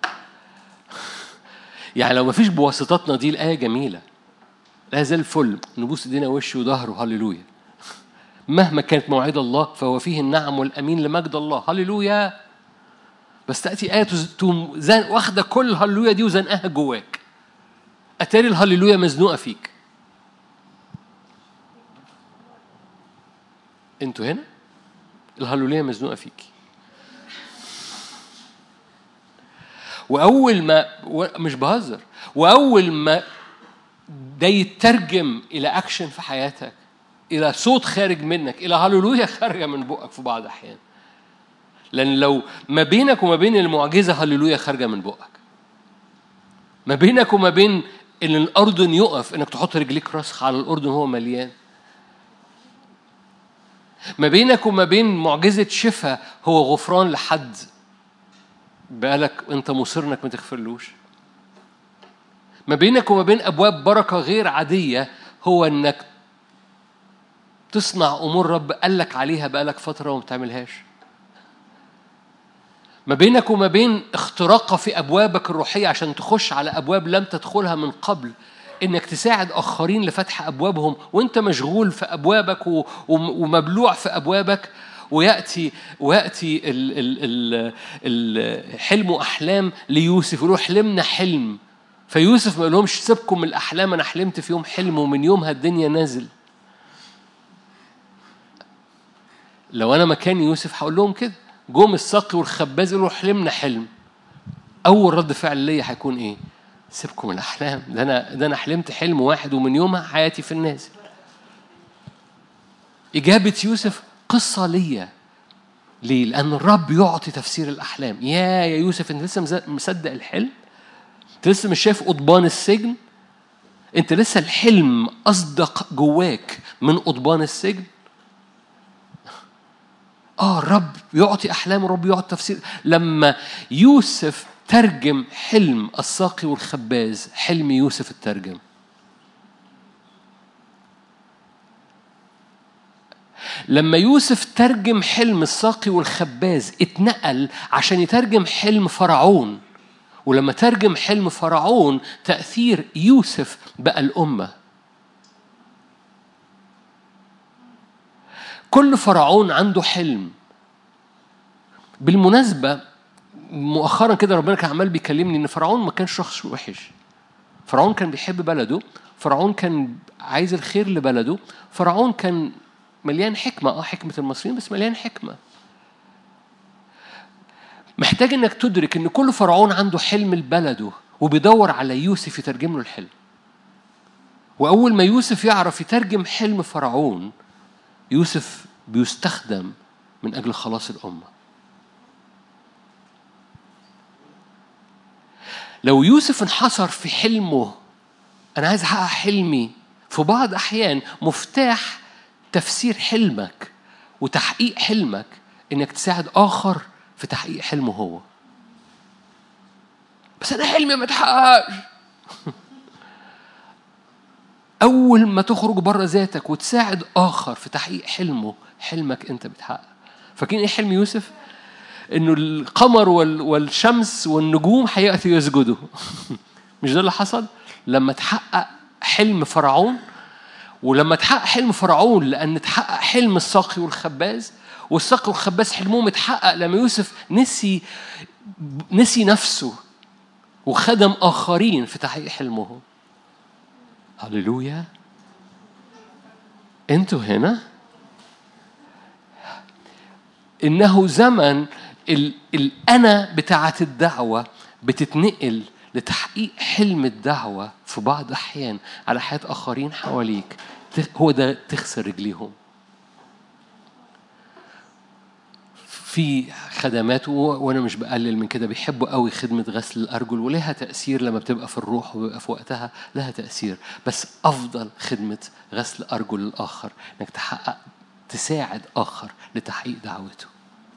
A: يعني لو ما فيش بواسطتنا دي الآية جميلة لا زال الفل نبوس ايدينا وش وظهر هللويا مهما كانت مواعيد الله فهو فيه النعم والأمين لمجد الله هللويا بس تأتي آية تقوم واخدة كل الهللويا دي وزنقها جواك أتاري الهللويا مزنوقة فيك انتوا هنا الهللويا مزنوقة فيك وأول ما مش بهزر وأول ما ده يترجم إلى أكشن في حياتك إلى صوت خارج منك إلى هللويا خارجة من بقك في بعض الأحيان لأن لو ما بينك وما بين المعجزة هللويا خارجة من بقك ما بينك وما بين ان الاردن يقف انك تحط رجليك راسخ على الاردن هو مليان ما بينك وما بين معجزة شفاء هو غفران لحد بقالك انت مصر انك ما تغفرلوش ما بينك وما بين ابواب بركة غير عادية هو انك تصنع امور رب قالك عليها بقالك فترة وما بتعملهاش ما بينك وما بين اختراقة في أبوابك الروحية عشان تخش على أبواب لم تدخلها من قبل إنك تساعد آخرين لفتح أبوابهم وأنت مشغول في أبوابك ومبلوع في أبوابك ويأتي ويأتي ال ال ال حلم أحلام ليوسف يقول حلمنا حلم فيوسف ما لهمش سيبكم من الأحلام أنا حلمت في يوم حلم ومن يومها الدنيا نازل لو أنا مكان يوسف هقول لهم كده جم السقي والخباز يقولوا حلمنا حلم اول رد فعل ليا هيكون ايه سيبكم من الاحلام ده انا ده انا حلمت حلم واحد ومن يومها حياتي في النازل اجابه يوسف قصه ليا ليه لان الرب يعطي تفسير الاحلام يا يا يوسف انت لسه مصدق الحلم انت لسه مش شايف قضبان السجن انت لسه الحلم اصدق جواك من قضبان السجن اه الرب يعطي احلام الرب يعطي تفسير لما يوسف ترجم حلم الساقي والخباز حلم يوسف الترجم لما يوسف ترجم حلم الساقي والخباز اتنقل عشان يترجم حلم فرعون ولما ترجم حلم فرعون تأثير يوسف بقى الأمة كل فرعون عنده حلم بالمناسبة مؤخرا كده ربنا كان عمال بيكلمني ان فرعون ما كانش شخص وحش فرعون كان بيحب بلده فرعون كان عايز الخير لبلده فرعون كان مليان حكمة اه حكمة المصريين بس مليان حكمة محتاج انك تدرك ان كل فرعون عنده حلم لبلده وبيدور على يوسف يترجم له الحلم واول ما يوسف يعرف يترجم حلم فرعون يوسف بيستخدم من أجل خلاص الأمة لو يوسف انحصر في حلمه أنا عايز أحقق حلمي في بعض أحيان مفتاح تفسير حلمك وتحقيق حلمك إنك تساعد آخر في تحقيق حلمه هو بس أنا حلمي ما اتحققش أول ما تخرج بره ذاتك وتساعد آخر في تحقيق حلمه حلمك أنت بتحقق فاكرين إيه حلم يوسف؟ إنه القمر والشمس والنجوم هيأتوا يسجدوا مش ده اللي حصل؟ لما تحقق حلم فرعون ولما تحقق حلم فرعون لأن تحقق حلم الساقي والخباز والساقي والخباز حلمهم اتحقق لما يوسف نسي نسي نفسه وخدم آخرين في تحقيق حلمهم هللويا انتوا هنا انه زمن الانا بتاعه الدعوه بتتنقل لتحقيق حلم الدعوه في بعض احيان على حياه اخرين حواليك هو ده تخسر رجليهم في خدمات وانا مش بقلل من كده بيحبوا قوي خدمه غسل الارجل ولها تاثير لما بتبقى في الروح وبيبقى في وقتها لها تاثير بس افضل خدمه غسل ارجل الاخر انك تحقق تساعد اخر لتحقيق دعوته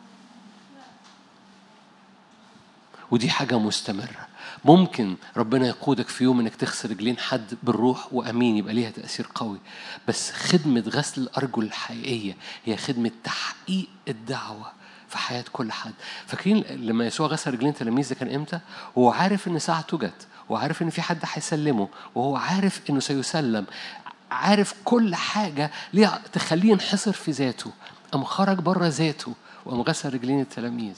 A: ودي حاجه مستمره ممكن ربنا يقودك في يوم انك تغسل رجلين حد بالروح وامين يبقى ليها تاثير قوي بس خدمه غسل الارجل الحقيقيه هي خدمه تحقيق الدعوه في حياة كل حد فاكرين لما يسوع غسل رجلين تلاميذ ده كان امتى؟ هو عارف ان ساعته جت وعارف ان في حد هيسلمه وهو عارف انه سيسلم عارف كل حاجة ليه تخليه ينحصر في ذاته قام خرج بره ذاته وقام غسل رجلين التلاميذ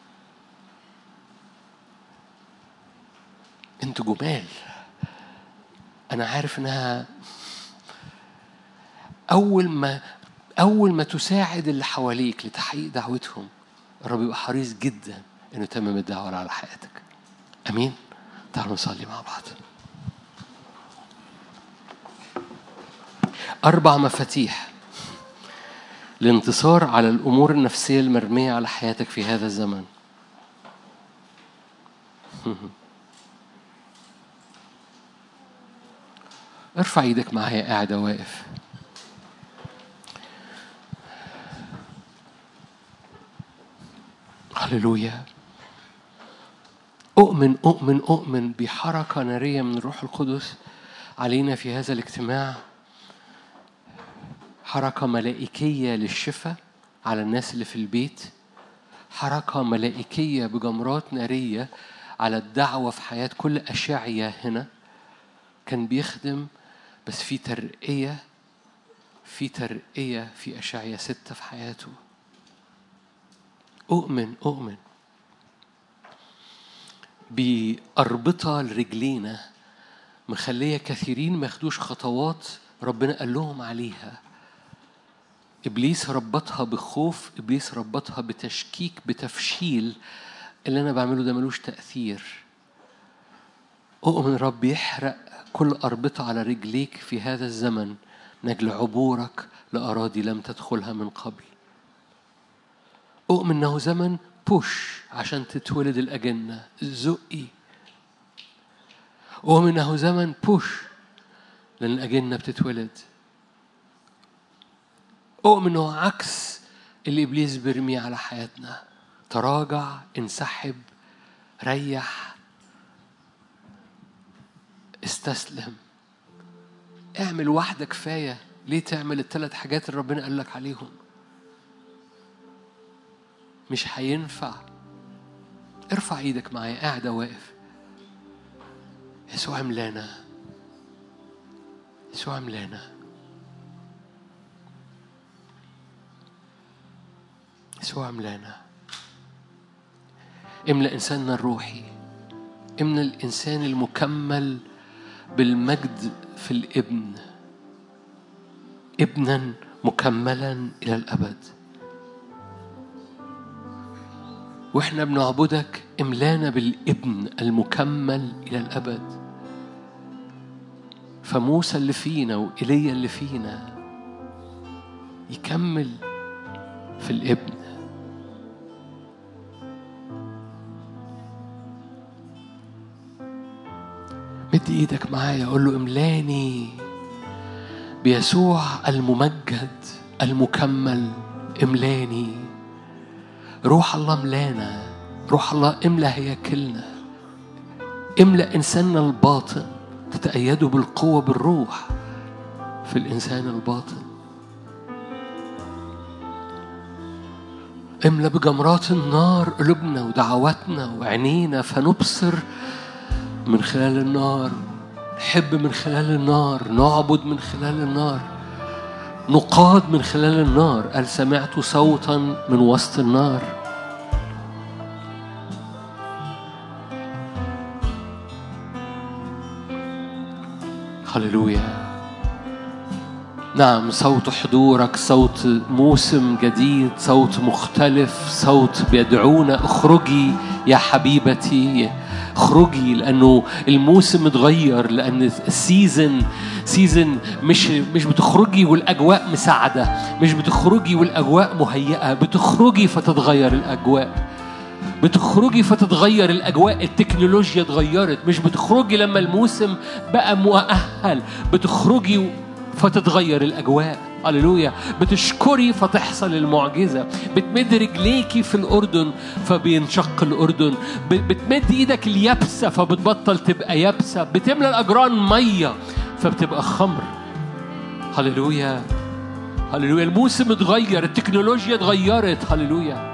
A: انتوا جمال انا عارف انها اول ما اول ما تساعد اللي حواليك لتحقيق دعوتهم الرب يبقى حريص جدا انه يتمم الدعوه على حياتك امين تعالوا نصلي مع بعض اربع مفاتيح الانتصار على الأمور النفسية المرمية على حياتك في هذا الزمن ارفع ايدك معايا قاعدة واقف هللويا أؤمن أؤمن أؤمن بحركة نارية من الروح القدس علينا في هذا الاجتماع حركة ملائكية للشفاء على الناس اللي في البيت حركة ملائكية بجمرات نارية على الدعوة في حياة كل أشعية هنا كان بيخدم بس في ترقية في ترقية في أشعية ستة في حياته أؤمن أؤمن بأربطة لرجلينا مخلية كثيرين ما ياخدوش خطوات ربنا قال لهم عليها إبليس ربطها بخوف إبليس ربطها بتشكيك بتفشيل اللي أنا بعمله ده ملوش تأثير أؤمن رب يحرق كل أربطة على رجليك في هذا الزمن من أجل عبورك لأراضي لم تدخلها من قبل أؤمن أنه زمن بوش عشان تتولد الأجنة زقي أؤمن أنه زمن بوش لأن الأجنة بتتولد أؤمن أنه عكس اللي إبليس بيرميه على حياتنا تراجع انسحب ريح استسلم اعمل واحدة كفاية ليه تعمل الثلاث حاجات اللي ربنا قال لك عليهم مش هينفع ارفع ايدك معايا قاعدة واقف يسوع ملانا يسوع ملانا يسوع ملانا املأ إنساننا الروحي املأ الإنسان المكمل بالمجد في الابن ابنا مكملا إلى الأبد واحنا بنعبدك املانا بالابن المكمل الى الابد فموسى اللي فينا وايليا اللي فينا يكمل في الابن مد ايدك معايا قول له املاني بيسوع الممجد المكمل املاني روح الله ملانا روح الله املا هياكلنا املا انساننا الباطن تتأيدوا بالقوة بالروح في الإنسان الباطن املا بجمرات النار قلوبنا ودعواتنا وعينينا فنبصر من خلال النار نحب من خلال النار نعبد من خلال النار نقاد من خلال النار قال سمعت صوتا من وسط النار هللويا نعم صوت حضورك صوت موسم جديد صوت مختلف صوت بيدعونا اخرجي يا حبيبتي اخرجي لانه الموسم اتغير لان السيزن سيزن مش مش بتخرجي والاجواء مساعده مش بتخرجي والاجواء مهيئه بتخرجي فتتغير الاجواء بتخرجي فتتغير الاجواء التكنولوجيا اتغيرت مش بتخرجي لما الموسم بقى مؤهل بتخرجي فتتغير الاجواء هللويا بتشكري فتحصل المعجزة بتمد رجليكي في الأردن فبينشق الأردن بتمد إيدك اليابسة فبتبطل تبقى يابسة بتملى الأجران مية فبتبقى خمر هللويا هللويا الموسم اتغير التكنولوجيا اتغيرت هللويا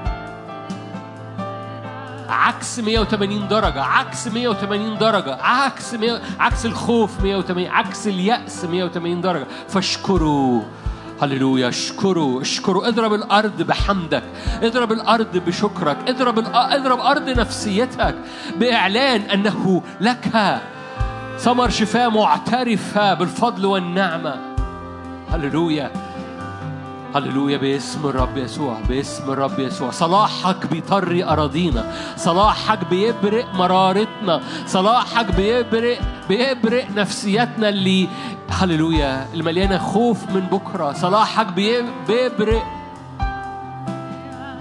A: عكس 180 درجة عكس 180 درجة عكس 100 عكس الخوف 180 عكس اليأس 180 درجة فاشكروا هللويا اشكروا اشكروا اضرب الارض بحمدك اضرب الارض بشكرك اضرب اضرب ارض نفسيتك باعلان انه لك ثمر شفاء معترفه بالفضل والنعمه هللويا هللويا باسم الرب يسوع باسم الرب يسوع صلاحك بيطري أراضينا صلاحك بيبرق مرارتنا صلاحك بيبرق بيبرق نفسياتنا اللي هللويا المليانة خوف من بكرة صلاحك بيبرق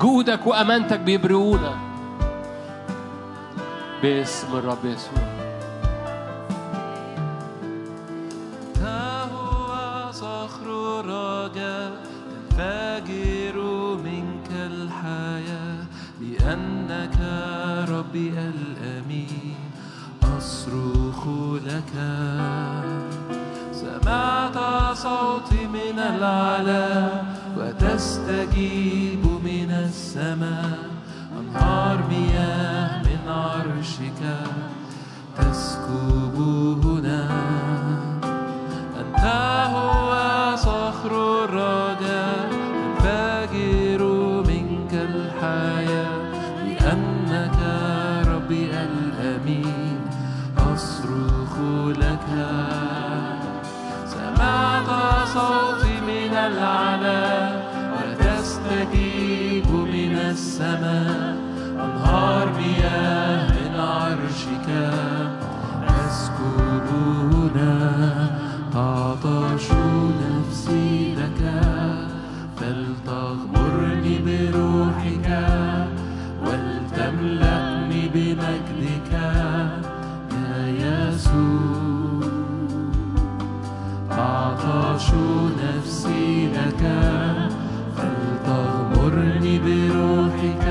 A: جودك وأمانتك بيبرئونا باسم الرب يسوع
B: أنت هو صخر الرجاء الفاجر منك الحياة لأنك ربي الأمين أصرخ لك سمعت صوتي من العلا وتستجيب من السماء أنهار مياه من عرشك تسكب هنا أنت هو صخر الرجاء الفاجر منك الحياة لأنك ربي الأمين أصرخ لك سمعت صوتي من العلا وتستجيب من السماء أنهار مياه من عرشك تسكب هنا تعطش نفسي لك فلتغمرني بروحك ولتملأني بمجدك يا يسوع تعطش نفسي لك فلتغمرني بروحك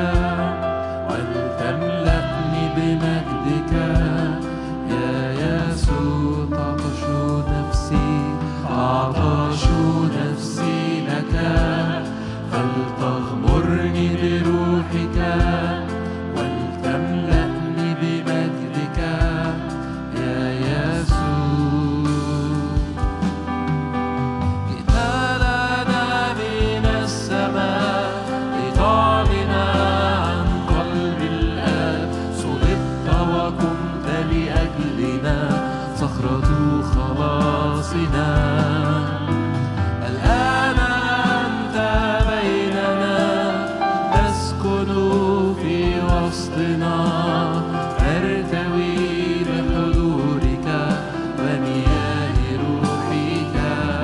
B: ولتملأني بمجدك يا يسوع تعطش نفسي تعطش نفسي لك فلتغمرني بروحك ولتملأني بمجدك يا يسوع جئت لنا من السماء لتعلن عن قلب الآب صلبت وكنت لأجلنا صخرة خلاصنا الآن أنت بيننا تسكن في وسطنا نرتوي بحضورك ومياه روحك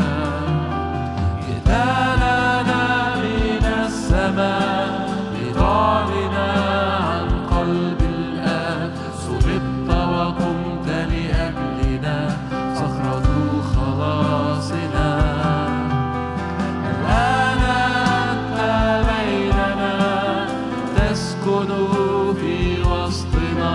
B: جئت لنا من السماء لتعلن عن قلب الآب صلبت وقمت لأجلنا صخرة خلاصنا الآن أنت بيننا تسكن في وسطنا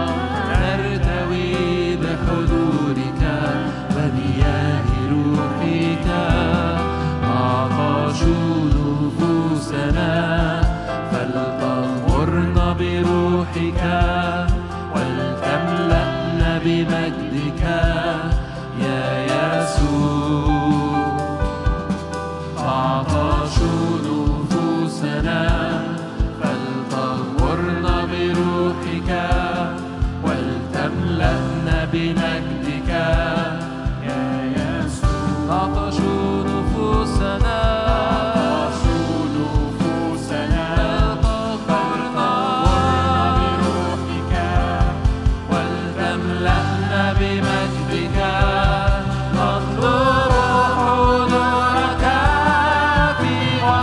B: نرتوي بحضورك ومياه روحك عطش نفوسنا فلتغمرنا بروحك ولتملأنا بمجدك يا يسوع تعطش نفوسنا فلتغمرنا بروحك ولتملأنا بمجدك يا يسوع تعطش نفوسنا تعطش نفوسنا فلتغمرنا بروحك ولتملأنا بمجدك نطلب حضورك في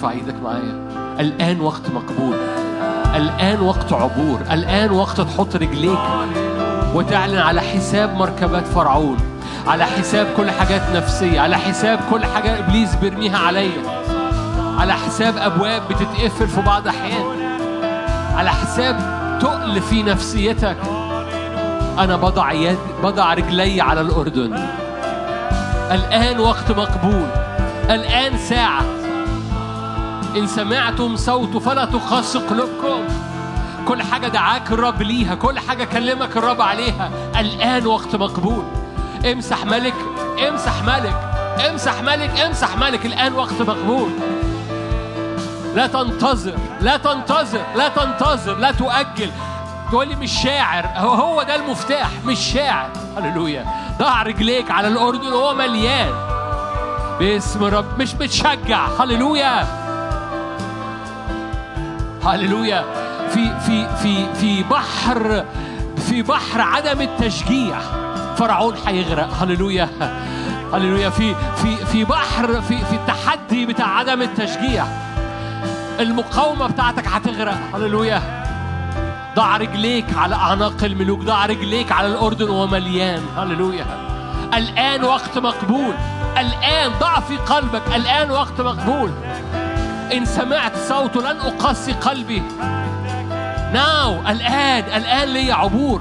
A: ارفع ايدك معايا الآن وقت مقبول الآن وقت عبور الآن وقت تحط رجليك وتعلن على حساب مركبات فرعون على حساب كل حاجات نفسية على حساب كل حاجة إبليس بيرميها عليا على حساب أبواب بتتقفل في بعض أحيان على حساب تقل في نفسيتك أنا بضع يد بضع رجلي على الأردن الآن وقت مقبول الآن ساعة إن سمعتم صوته فلا تقاسوا قلوبكم كل حاجة دعاك الرب ليها كل حاجة كلمك الرب عليها الآن وقت مقبول امسح ملك امسح ملك امسح ملك امسح ملك الآن وقت مقبول لا تنتظر لا تنتظر لا تنتظر لا تؤجل تقول لي مش شاعر هو هو ده المفتاح مش شاعر هللويا ضع رجليك على الأردن وهو مليان باسم رب مش بتشجع هللويا هللويا في في في في بحر في بحر عدم التشجيع فرعون هيغرق هللويا هللويا في في في بحر في في التحدي بتاع عدم التشجيع المقاومة بتاعتك هتغرق هللويا ضع رجليك على أعناق الملوك ضع رجليك على الأردن وهو مليان هللويا الآن وقت مقبول الآن ضع في قلبك الآن وقت مقبول إن سمعت صوته لن أقسي قلبي ناو الآن الآن لي عبور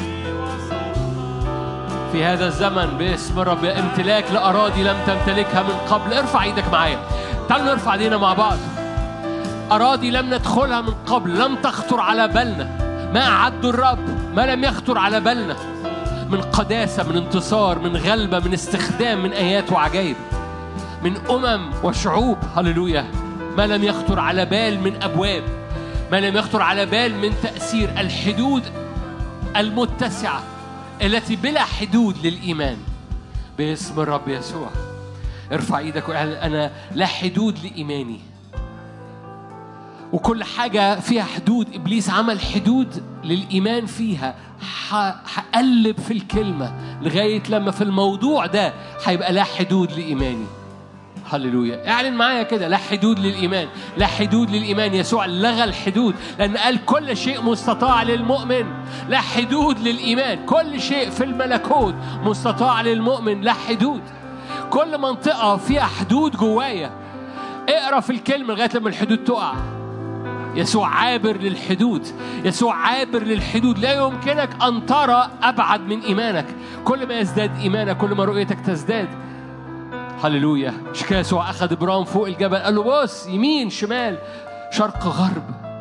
A: في هذا الزمن باسم رب امتلاك لأراضي لم تمتلكها من قبل ارفع ايدك معايا تعالوا نرفع ايدينا مع بعض أراضي لم ندخلها من قبل لم تخطر على بالنا ما أعد الرب ما لم يخطر على بالنا من قداسة من انتصار من غلبة من استخدام من آيات وعجائب من أمم وشعوب هللويا ما لم يخطر على بال من أبواب ما لم يخطر على بال من تأثير الحدود المتسعة التي بلا حدود للإيمان باسم الرب يسوع ارفع ايدك واعلن انا لا حدود لإيماني وكل حاجة فيها حدود إبليس عمل حدود للإيمان فيها ح- هقلب في الكلمة لغاية لما في الموضوع ده هيبقى لا حدود لإيماني هللويا اعلن معايا كده لا حدود للإيمان لا حدود للإيمان يسوع لغى الحدود لأن قال كل شيء مستطاع للمؤمن لا حدود للإيمان كل شيء في الملكوت مستطاع للمؤمن لا حدود كل منطقة فيها حدود جوايا اقرا في الكلمة لغاية لما الحدود تقع يسوع عابر للحدود يسوع عابر للحدود لا يمكنك أن ترى أبعد من إيمانك كل ما يزداد إيمانك كل ما رؤيتك تزداد هللويا مش كده يسوع أخذ إبراهيم فوق الجبل قال له بص يمين شمال شرق غرب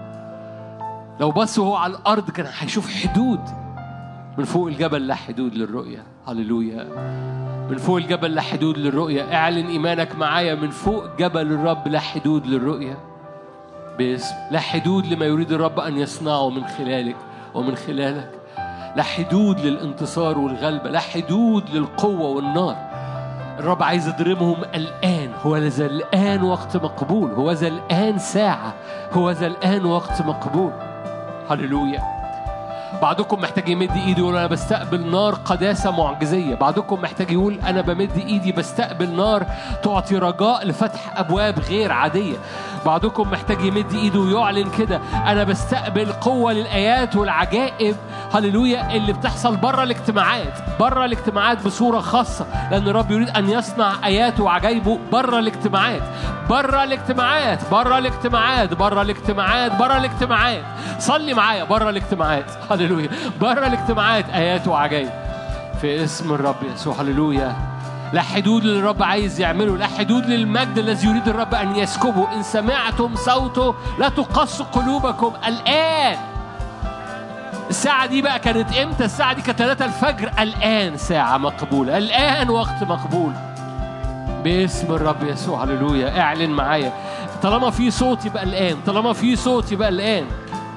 A: لو بص وهو على الأرض كان هيشوف حدود من فوق الجبل لا حدود للرؤية هللويا من فوق الجبل لا حدود للرؤية اعلن إيمانك معايا من فوق جبل الرب لا حدود للرؤية باسم لا حدود لما يريد الرب أن يصنعه من خلالك ومن خلالك لا حدود للانتصار والغلبة لا حدود للقوة والنار الرب عايز يضربهم الآن هو ذا الآن وقت مقبول هو ذا الآن ساعة هو ذا الآن وقت مقبول هللويا بعضكم محتاج يمد ايده يقول انا بستقبل نار قداسه معجزيه بعضكم محتاج يقول انا بمد ايدي بستقبل نار تعطي رجاء لفتح ابواب غير عاديه بعضكم محتاج يمد ايده ويعلن كده انا بستقبل قوه للايات والعجائب هللويا اللي بتحصل بره الاجتماعات بره الاجتماعات بصوره خاصه لان الرب يريد ان يصنع اياته وعجائبه بره الاجتماعات بره الاجتماعات بره الاجتماعات بره الاجتماعات بره الاجتماعات صلي معايا بره الاجتماعات هللويا بره الاجتماعات ايات وعجائب في اسم الرب يسوع هللويا لا حدود للرب عايز يعمله لا حدود للمجد الذي يريد الرب ان يسكبه ان سمعتم صوته لا تقصوا قلوبكم الان الساعة دي بقى كانت امتى؟ الساعة دي كانت 3 الفجر الآن ساعة مقبولة الآن وقت مقبول باسم الرب يسوع هللويا اعلن معايا طالما في صوت يبقى الآن طالما في صوت يبقى الآن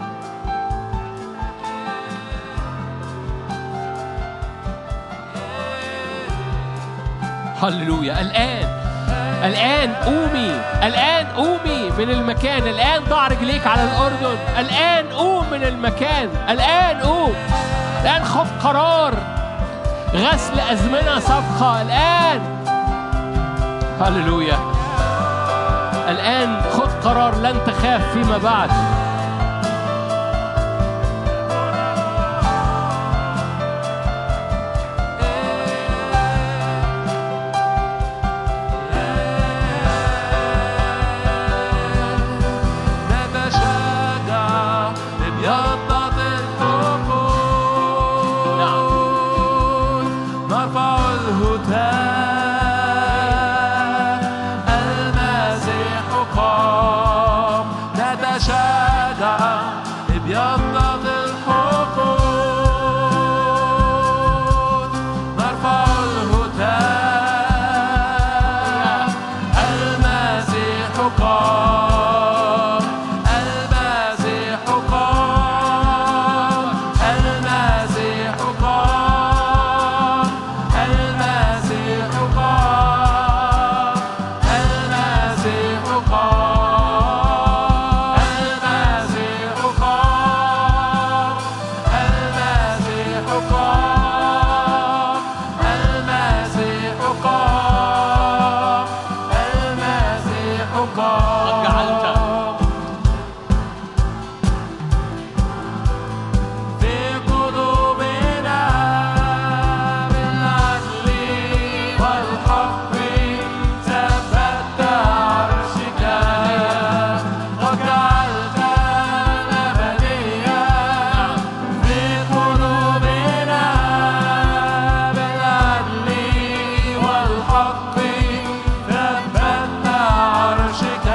A: هللويا الآن الآن قومي الآن قومي من المكان الآن ضع رجليك على الأردن الآن قوم من المكان الآن قوم الآن خذ قرار غسل أزمنة سابقة الآن هللويا الآن خذ قرار لن تخاف فيما بعد
B: نتشجع بيضة الحقول
A: نعم.
B: نرفع الهتاف المسيح قام نتشجع بيضة الحقول نرفع الهتاف المسيح قام المسيح قام المسيح قام المسيح قام المسيح قام المسيح قام المسيح قام المسيح قام المسيح قام
A: قد جعلت
B: في قلوبنا بالعدل والحق ثبت عرشك وجعلت الأبدية في قلوبنا بالعدل والحق ثبت عرشك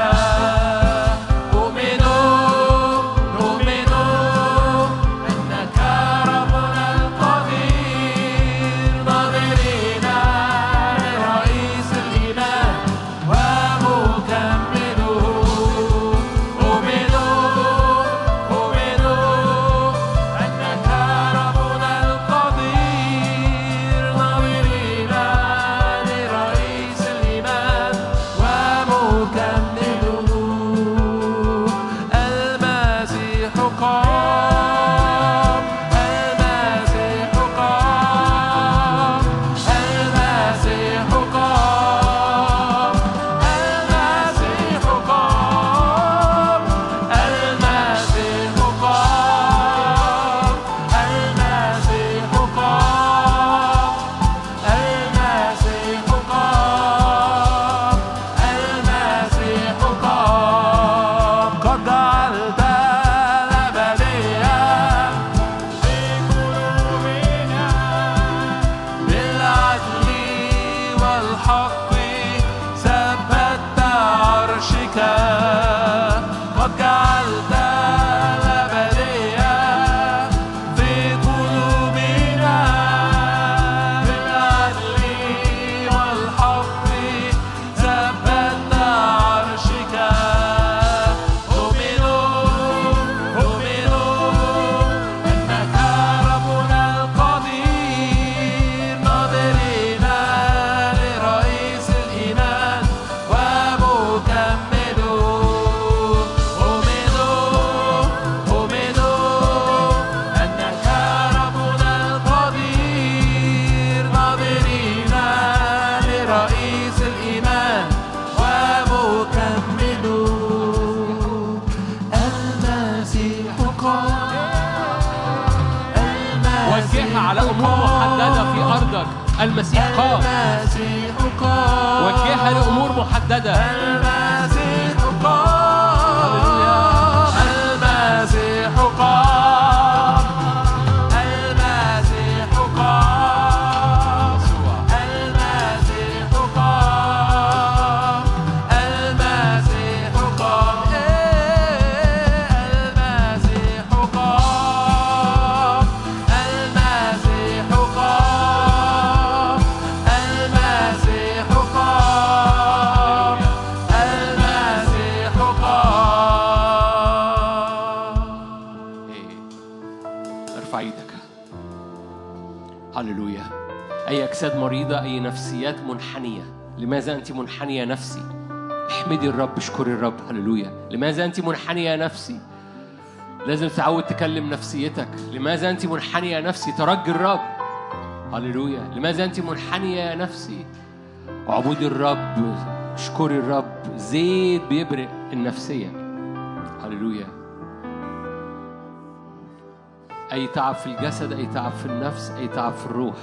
B: أؤمنوا نؤمنوا أنك ربنا القدير ناظرين لرئيس الإيمان ومكمله أؤمنوا أؤمنوا أنك ربنا القدير ناظرين لرئيس الإيمان ومكمله المسيح قام المسيح قام المسيح قام المسيح قام المسيح قام المسيح قام المسيح قام المسيح قام قد جعلت الأبدية في قلوبنا بالعدل والحق ثبت عرشك قد جعلت الأبدية في قلوبنا بالعدل والحق ثبت عرشك أؤمنوا أؤمنوا أنك ربنا القدير ناظرين لرئيس الإيمان ومكمله أؤمنوا أؤمنوا أنك ربنا القدير ناظرين لرئيس الإيمان ومكمله المسيح قام
A: وجهها على أمور محددة في أرضك المسيح قام
B: المسيح قام
A: وجهها لأمور محددة
B: المسيح قام المسيح قام المسيح قام المسيح قام المسيح قام المسيح قام المسيح قام المسيح قام المسيح قام
A: إيه. ارفع ايدك هللويا أي أجساد مريضة أي نفسيات منحنية لماذا أنت منحنية نفسي احمدي الرب اشكري الرب هللويا لماذا أنت منحنية نفسي لازم تتعود تكلم نفسيتك لماذا أنت منحنية نفسي ترجي الرب هللويا لماذا أنت منحنية نفسي اعبدي الرب اشكري الرب زيت بيبرق النفسية هللويا أي تعب في الجسد أي تعب في النفس أي تعب في الروح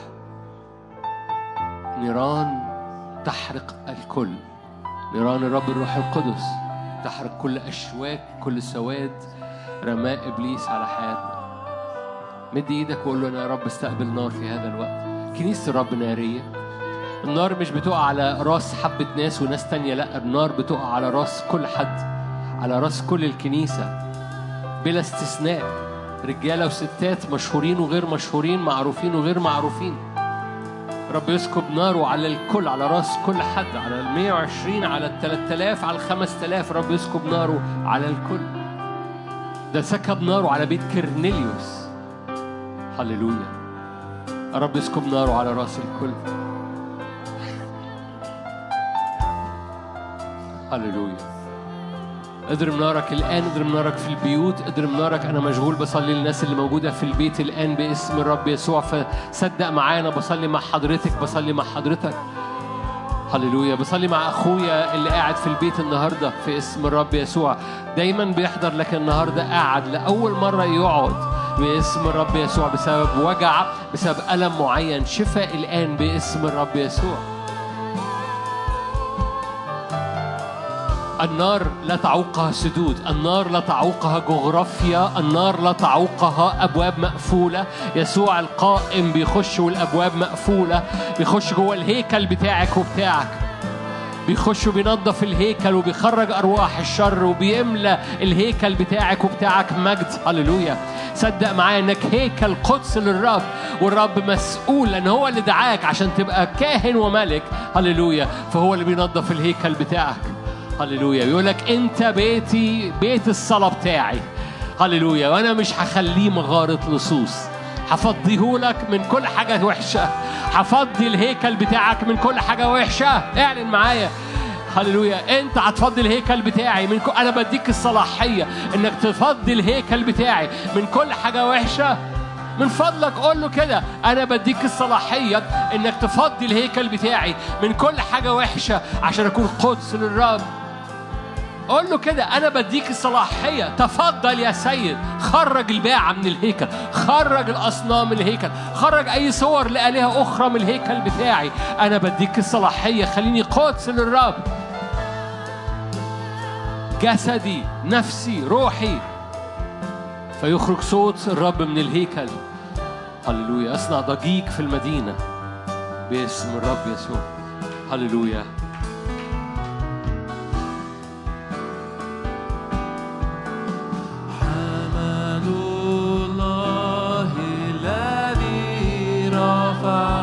A: نيران تحرق الكل نيران الرب الروح القدس تحرق كل أشواك كل سواد رماء إبليس على حياتنا مد إيدك وقول له أنا يا رب استقبل نار في هذا الوقت كنيسة الرب نارية النار مش بتقع على راس حبة ناس وناس تانية لا النار بتقع على راس كل حد على راس كل الكنيسة بلا استثناء رجالة وستات مشهورين وغير مشهورين معروفين وغير معروفين رب يسكب ناره على الكل على راس كل حد على ال 120 على ال 3000 على ال 5000 رب يسكب ناره على الكل ده سكب ناره على بيت كرنيليوس هللويا رب يسكب ناره على راس الكل هللويا اضرب نارك الآن اضرب نارك في البيوت اضرب نارك أنا مشغول بصلي للناس اللي موجودة في البيت الآن باسم الرب يسوع فصدق معايا أنا بصلي مع حضرتك بصلي مع حضرتك هللويا بصلي مع أخويا اللي قاعد في البيت النهاردة في اسم الرب يسوع دايما بيحضر لكن النهاردة قاعد لأول مرة يقعد باسم الرب يسوع بسبب وجع بسبب ألم معين شفاء الآن باسم الرب يسوع النار لا تعوقها سدود النار لا تعوقها جغرافيا النار لا تعوقها أبواب مقفولة يسوع القائم بيخش والأبواب مقفولة بيخش جوه الهيكل بتاعك وبتاعك بيخش وبينظف الهيكل وبيخرج أرواح الشر وبيملى الهيكل بتاعك وبتاعك مجد هللويا صدق معايا انك هيكل قدس للرب والرب مسؤول لان هو اللي دعاك عشان تبقى كاهن وملك هللويا فهو اللي بينظف الهيكل بتاعك هللويا بيقول لك انت بيتي بيت الصلاه بتاعي هللويا وانا مش هخليه مغاره لصوص هفضيه لك من كل حاجه وحشه هفضي الهيكل بتاعك من كل حاجه وحشه اعلن معايا هللويا انت هتفضي الهيكل بتاعي من كل... انا بديك الصلاحيه انك تفضي الهيكل بتاعي من كل حاجه وحشه من فضلك قول له كده انا بديك الصلاحيه انك تفضي الهيكل بتاعي من كل حاجه وحشه عشان اكون قدس للرب قول له كده انا بديك الصلاحيه تفضل يا سيد خرج الباعة من الهيكل خرج الاصنام من الهيكل خرج اي صور لالهه اخرى من الهيكل بتاعي انا بديك الصلاحيه خليني قدس للرب جسدي نفسي روحي فيخرج صوت الرب من الهيكل هللويا اصنع ضجيج في المدينه باسم الرب يسوع هللويا
B: حمد الله الذي رفع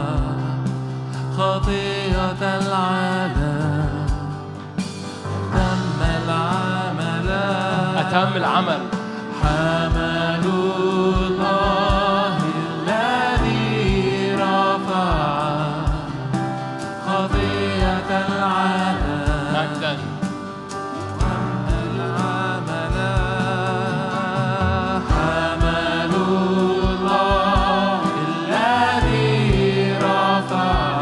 B: خطيئة العالم تم العمل
A: اتم العمل
B: حمد الله الذي رفع خطيئة العالم
A: مجدا
B: العمل حمل الله الذي رفع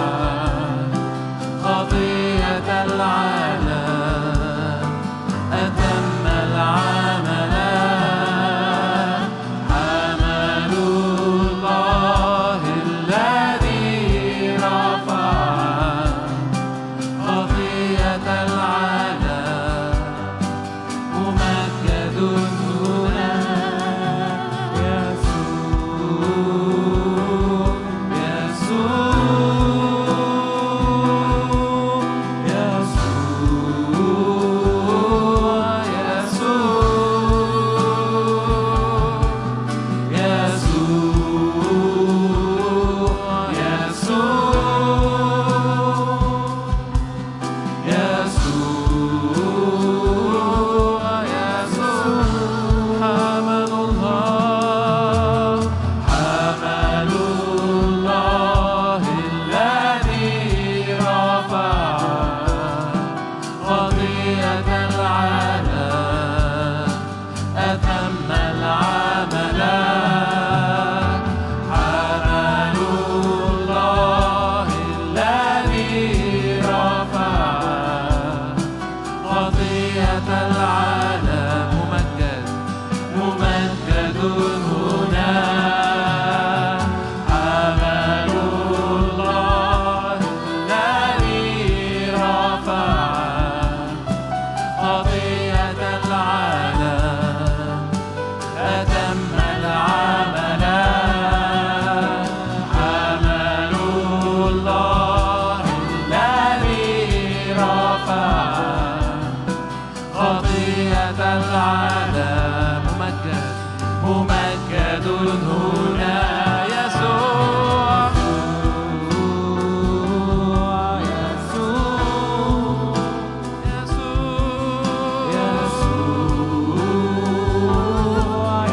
B: خطيئة العالم أتم العمل حمل الله الذي رفع خطيئة العالم ممجد هنا يسوع يسوع يسوع يسوع يسوع يسوع يسوع حمل الله حمل الله الذي رفع قضية العالم أتم العمل حمل الله الذي رفع خطية العالم ممجد ممجد هنا يسوع يسوع يسوع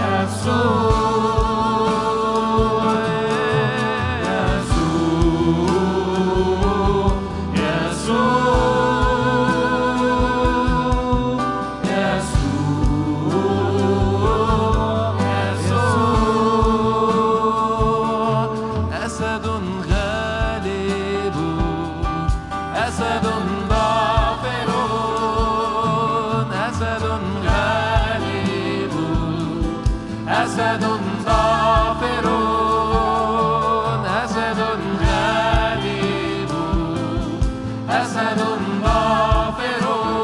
B: أسد غالب أسد ظافر أسد غالب أسد ظافر أسد غالب أسد ظافر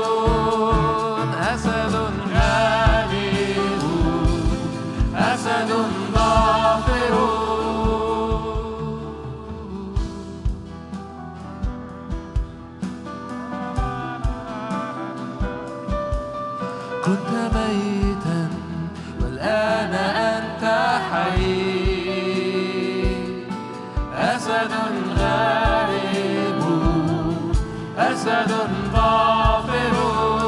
B: أسد غالب أسد ظافر كنت ميتا والآن أنت حي أسد غالب أسد ظافر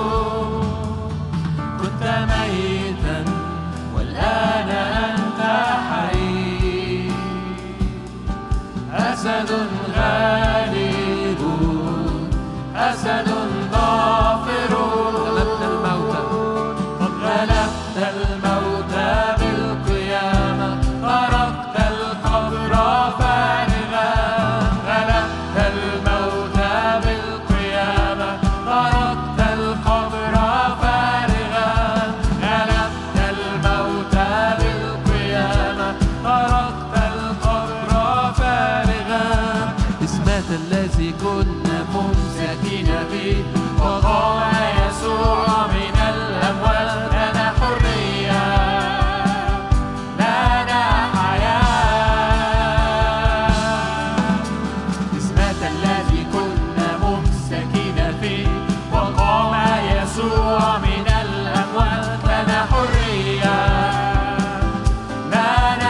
B: كنت ميتا والآن أنت حي أسد غالب أسد ظافر غلبت الموت قد غلبت الموت بالقيامة تركت القبر فارغا غلبت الموت بالقيامة تركت القبر فارغا غلبت الموت بالقيامة تركت القبر فارغا اسمات الذي كنا ممسكين به وقام يسوع من الأموات لنا حرية لنا حياة اسمات الذي كنا ممسكين فيه وقام يسوع من الأموات لنا حرية لنا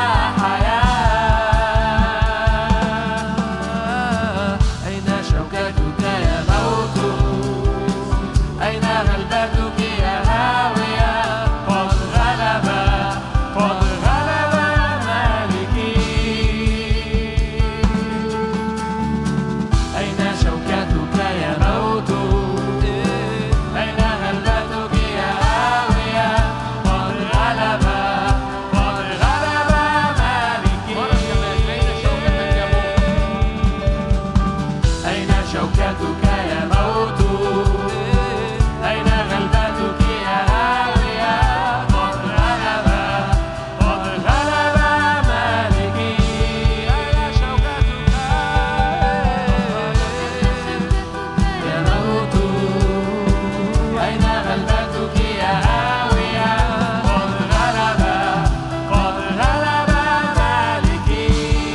B: حياة أين شوكتك يا موت أين غلبتك يا هاوية قد غلب قد غلب مالكي أين شوكتك يا موت أين غلبتك يا هاوية قد غلب قد غلب مالكي أين شوكتك يا موت أين غلبتك يا هاوية قد غلب قد غلب مالكي أين شوكتك يا موت أين غلبتك يا هاوية قد غلب قد غلب مالكي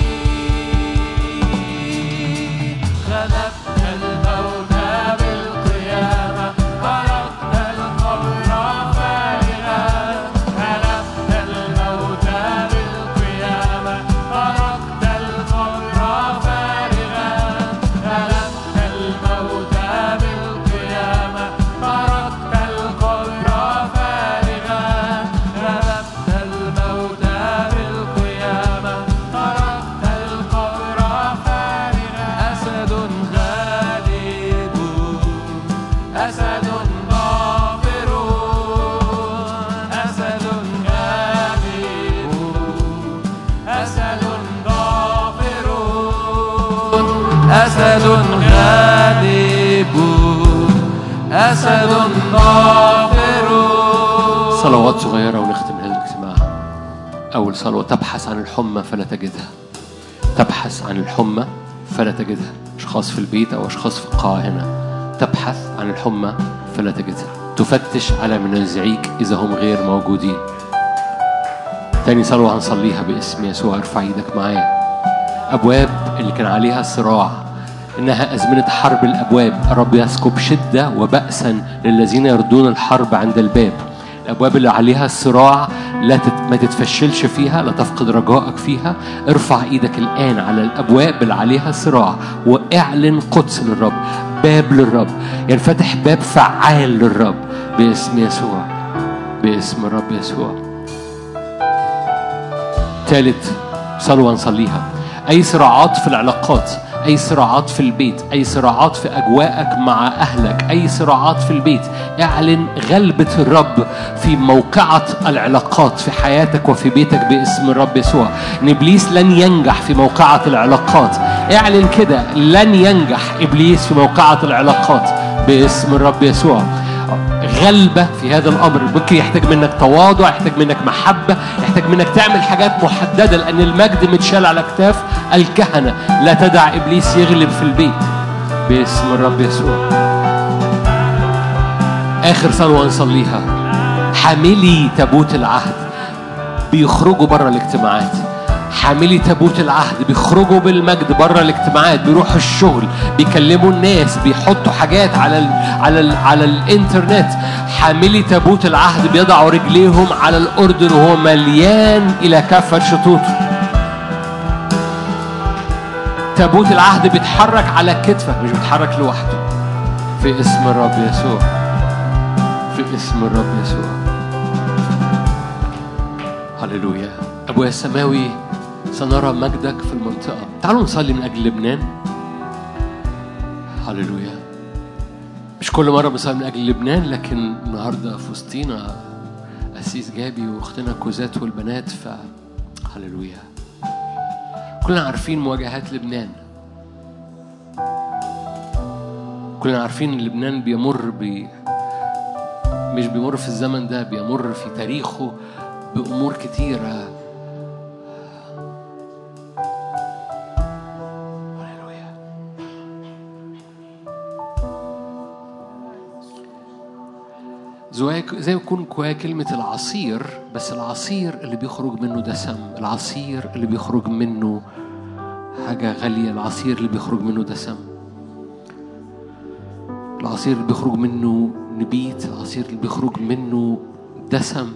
B: غلبت الموت بالقيامة تركت القبر فارغا غلبت الموت بالقيامة تركت القبر فارغا غلبت الموت بالقيامة تركت القبر فارغا غلبت الموت بالقيامة تركت القبر فارغا أسد غالب أسد ظافر أسد غالب أسد ظافر أسد غالب أسد ظافر
A: صلوات صغيرة ونختم هذا الاجتماع أول صلوة تبحث عن الحمى فلا تجدها تبحث عن الحمى فلا تجدها أشخاص في البيت أو أشخاص في القاعة هنا تبحث عن الحمى فلا تجدها تفتش على منازعيك إذا هم غير موجودين تاني صلوة هنصليها باسم يسوع ارفع ايدك معايا أبواب اللي كان عليها صراع إنها أزمنة حرب الأبواب الرب يسكب شدة وبأسا للذين يردون الحرب عند الباب الأبواب اللي عليها صراع لا تت... ما تتفشلش فيها لا تفقد رجائك فيها ارفع ايدك الآن على الأبواب اللي عليها صراع واعلن قدس للرب باب للرب ينفتح باب فعال للرب باسم يسوع باسم الرب يسوع ثالث صلوة نصليها أي صراعات في العلاقات أي صراعات في البيت أي صراعات في أجواءك مع أهلك أي صراعات في البيت اعلن غلبة الرب في موقعة العلاقات في حياتك وفي بيتك باسم الرب يسوع إن إبليس لن ينجح في موقعة العلاقات اعلن كده لن ينجح إبليس في موقعة العلاقات باسم الرب يسوع غلبة في هذا الأمر ممكن يحتاج منك تواضع يحتاج منك محبة يحتاج منك تعمل حاجات محددة لأن المجد متشال على أكتاف الكهنة لا تدع إبليس يغلب في البيت باسم الرب يسوع آخر صلوة نصليها حاملي تابوت العهد بيخرجوا بره الاجتماعات حاملي تابوت العهد بيخرجوا بالمجد بره الاجتماعات بيروحوا الشغل بيكلموا الناس بيحطوا حاجات على ال على ال على الانترنت حاملي تابوت العهد بيضعوا رجليهم على الاردن وهو مليان الى كافه شطوطه تابوت العهد بيتحرك على كتفك مش بيتحرك لوحده في اسم الرب يسوع في اسم الرب يسوع هللويا ابويا السماوي سنرى مجدك في المنطقه تعالوا نصلي من اجل لبنان هللويا مش كل مره بنصلي من اجل لبنان لكن النهارده في وسطينا اسيس جابي واختنا كوزات والبنات ف هللويا كلنا عارفين مواجهات لبنان كلنا عارفين ان لبنان بيمر ب مش بيمر في الزمن ده بيمر في تاريخه بأمور كتيرة هللويا زواج زي ما يكون كوايا كلمة العصير بس العصير اللي بيخرج منه دسم العصير اللي بيخرج منه حاجة غالية العصير اللي بيخرج منه دسم العصير اللي بيخرج منه نبيت العصير اللي بيخرج منه دسم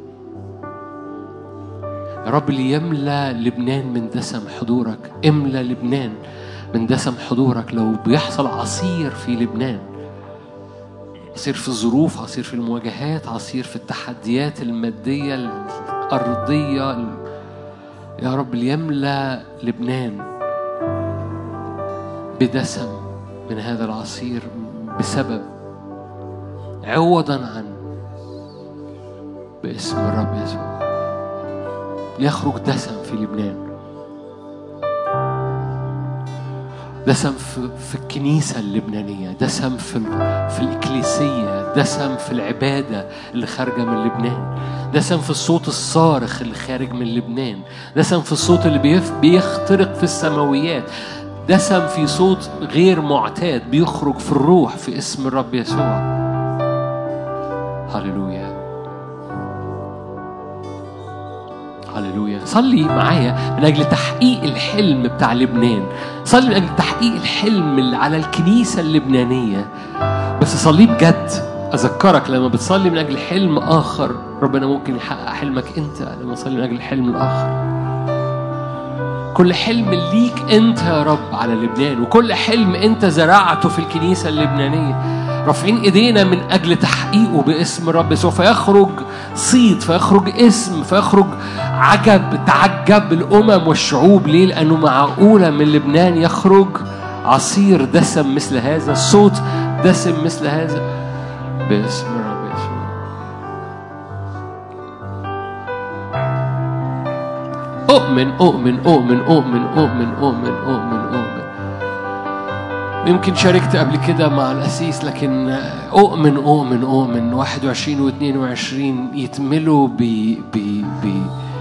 A: يا رب اللي يملى لبنان من دسم حضورك املى لبنان من دسم حضورك لو بيحصل عصير في لبنان عصير في الظروف عصير في المواجهات عصير في التحديات المادية الأرضية يا رب ليملى لبنان بدسم من هذا العصير بسبب عوضا عن باسم الرب يسوع ليخرج دسم في لبنان دسم في, في الكنيسة اللبنانية دسم في, ال- في الإكليسية دسم في العبادة اللي خارجة من لبنان دسم في الصوت الصارخ اللي خارج من لبنان دسم في الصوت اللي بيف بيخترق في السماويات دسم في صوت غير معتاد بيخرج في الروح في اسم الرب يسوع هللويا هللويا صلي معايا من اجل تحقيق الحلم بتاع لبنان صلي من اجل تحقيق الحلم اللي على الكنيسه اللبنانيه بس صلي بجد اذكرك لما بتصلي من اجل حلم اخر ربنا ممكن يحقق حلمك انت لما تصلي من اجل الحلم الاخر كل حلم ليك انت يا رب على لبنان وكل حلم انت زرعته في الكنيسه اللبنانيه رافعين ايدينا من اجل تحقيقه باسم الرب يسوع فيخرج صيت فيخرج اسم فيخرج عجب تعجب الامم والشعوب ليه؟ لانه معقوله من لبنان يخرج عصير دسم مثل هذا صوت دسم مثل هذا باسم الرب يسوع أؤمن أؤمن أؤمن أؤمن أؤمن أؤمن أؤمن أؤمن يمكن شاركت قبل كده مع الأسيس لكن أؤمن أؤمن أؤمن 21 و 22 يتملوا ب ب ب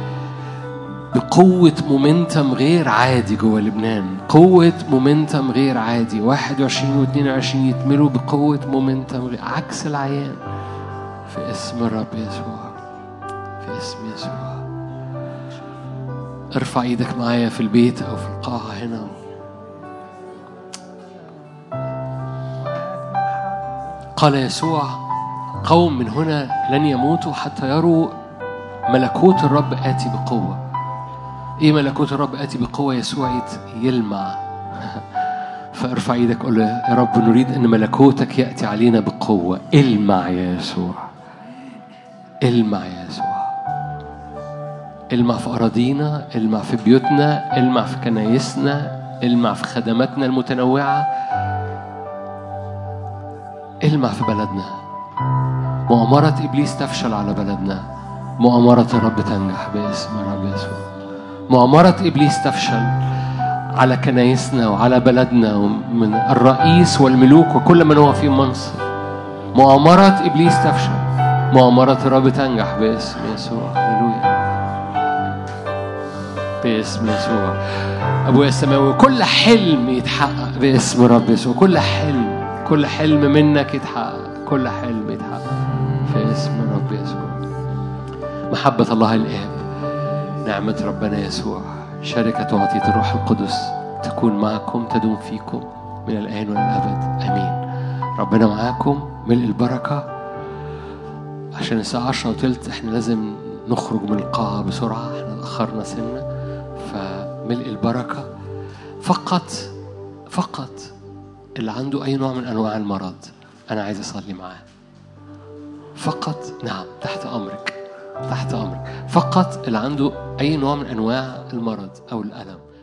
A: بقوة مومنتم غير عادي جوه لبنان قوة مومنتم غير عادي 21 و 22 يتملوا بقوة مومنتم غير عكس العيان في اسم الرب يسوع في اسم يسوع ارفع ايدك معايا في البيت او في القاعة هنا قال يسوع قوم من هنا لن يموتوا حتى يروا ملكوت الرب آتي بقوة إيه ملكوت الرب آتي بقوة يسوع يت- يلمع فارفع ايدك قول له يا رب نريد ان ملكوتك ياتي علينا بقوه المع يا يسوع المع يا يسوع المع في اراضينا المع في بيوتنا المع في كنايسنا المع في خدماتنا المتنوعه المع في بلدنا مؤامرة إبليس تفشل على بلدنا مؤامرة الرب تنجح باسم الرب يسوع مؤامرة إبليس تفشل على كنايسنا وعلى بلدنا ومن الرئيس والملوك وكل من هو في منصب مؤامرة إبليس تفشل مؤامرة الرب تنجح باسم يسوع هللويا باسم يسوع أبويا السماوي كل حلم يتحقق باسم الرب يسوع كل حلم كل حلم منك يتحقق كل حلم يتحقق في اسم الرب يسوع محبة الله الآب نعمة ربنا يسوع شركة وعطية الروح القدس تكون معكم تدوم فيكم من الآن والأبد آمين ربنا معاكم ملء البركة عشان الساعة عشرة وتلت احنا لازم نخرج من القاعة بسرعة احنا اتأخرنا سنة فملء البركة فقط فقط اللي عنده أي نوع من أنواع المرض أنا عايز أصلي معاه فقط نعم تحت أمرك تحت أمرك فقط اللي عنده أي نوع من أنواع المرض أو الألم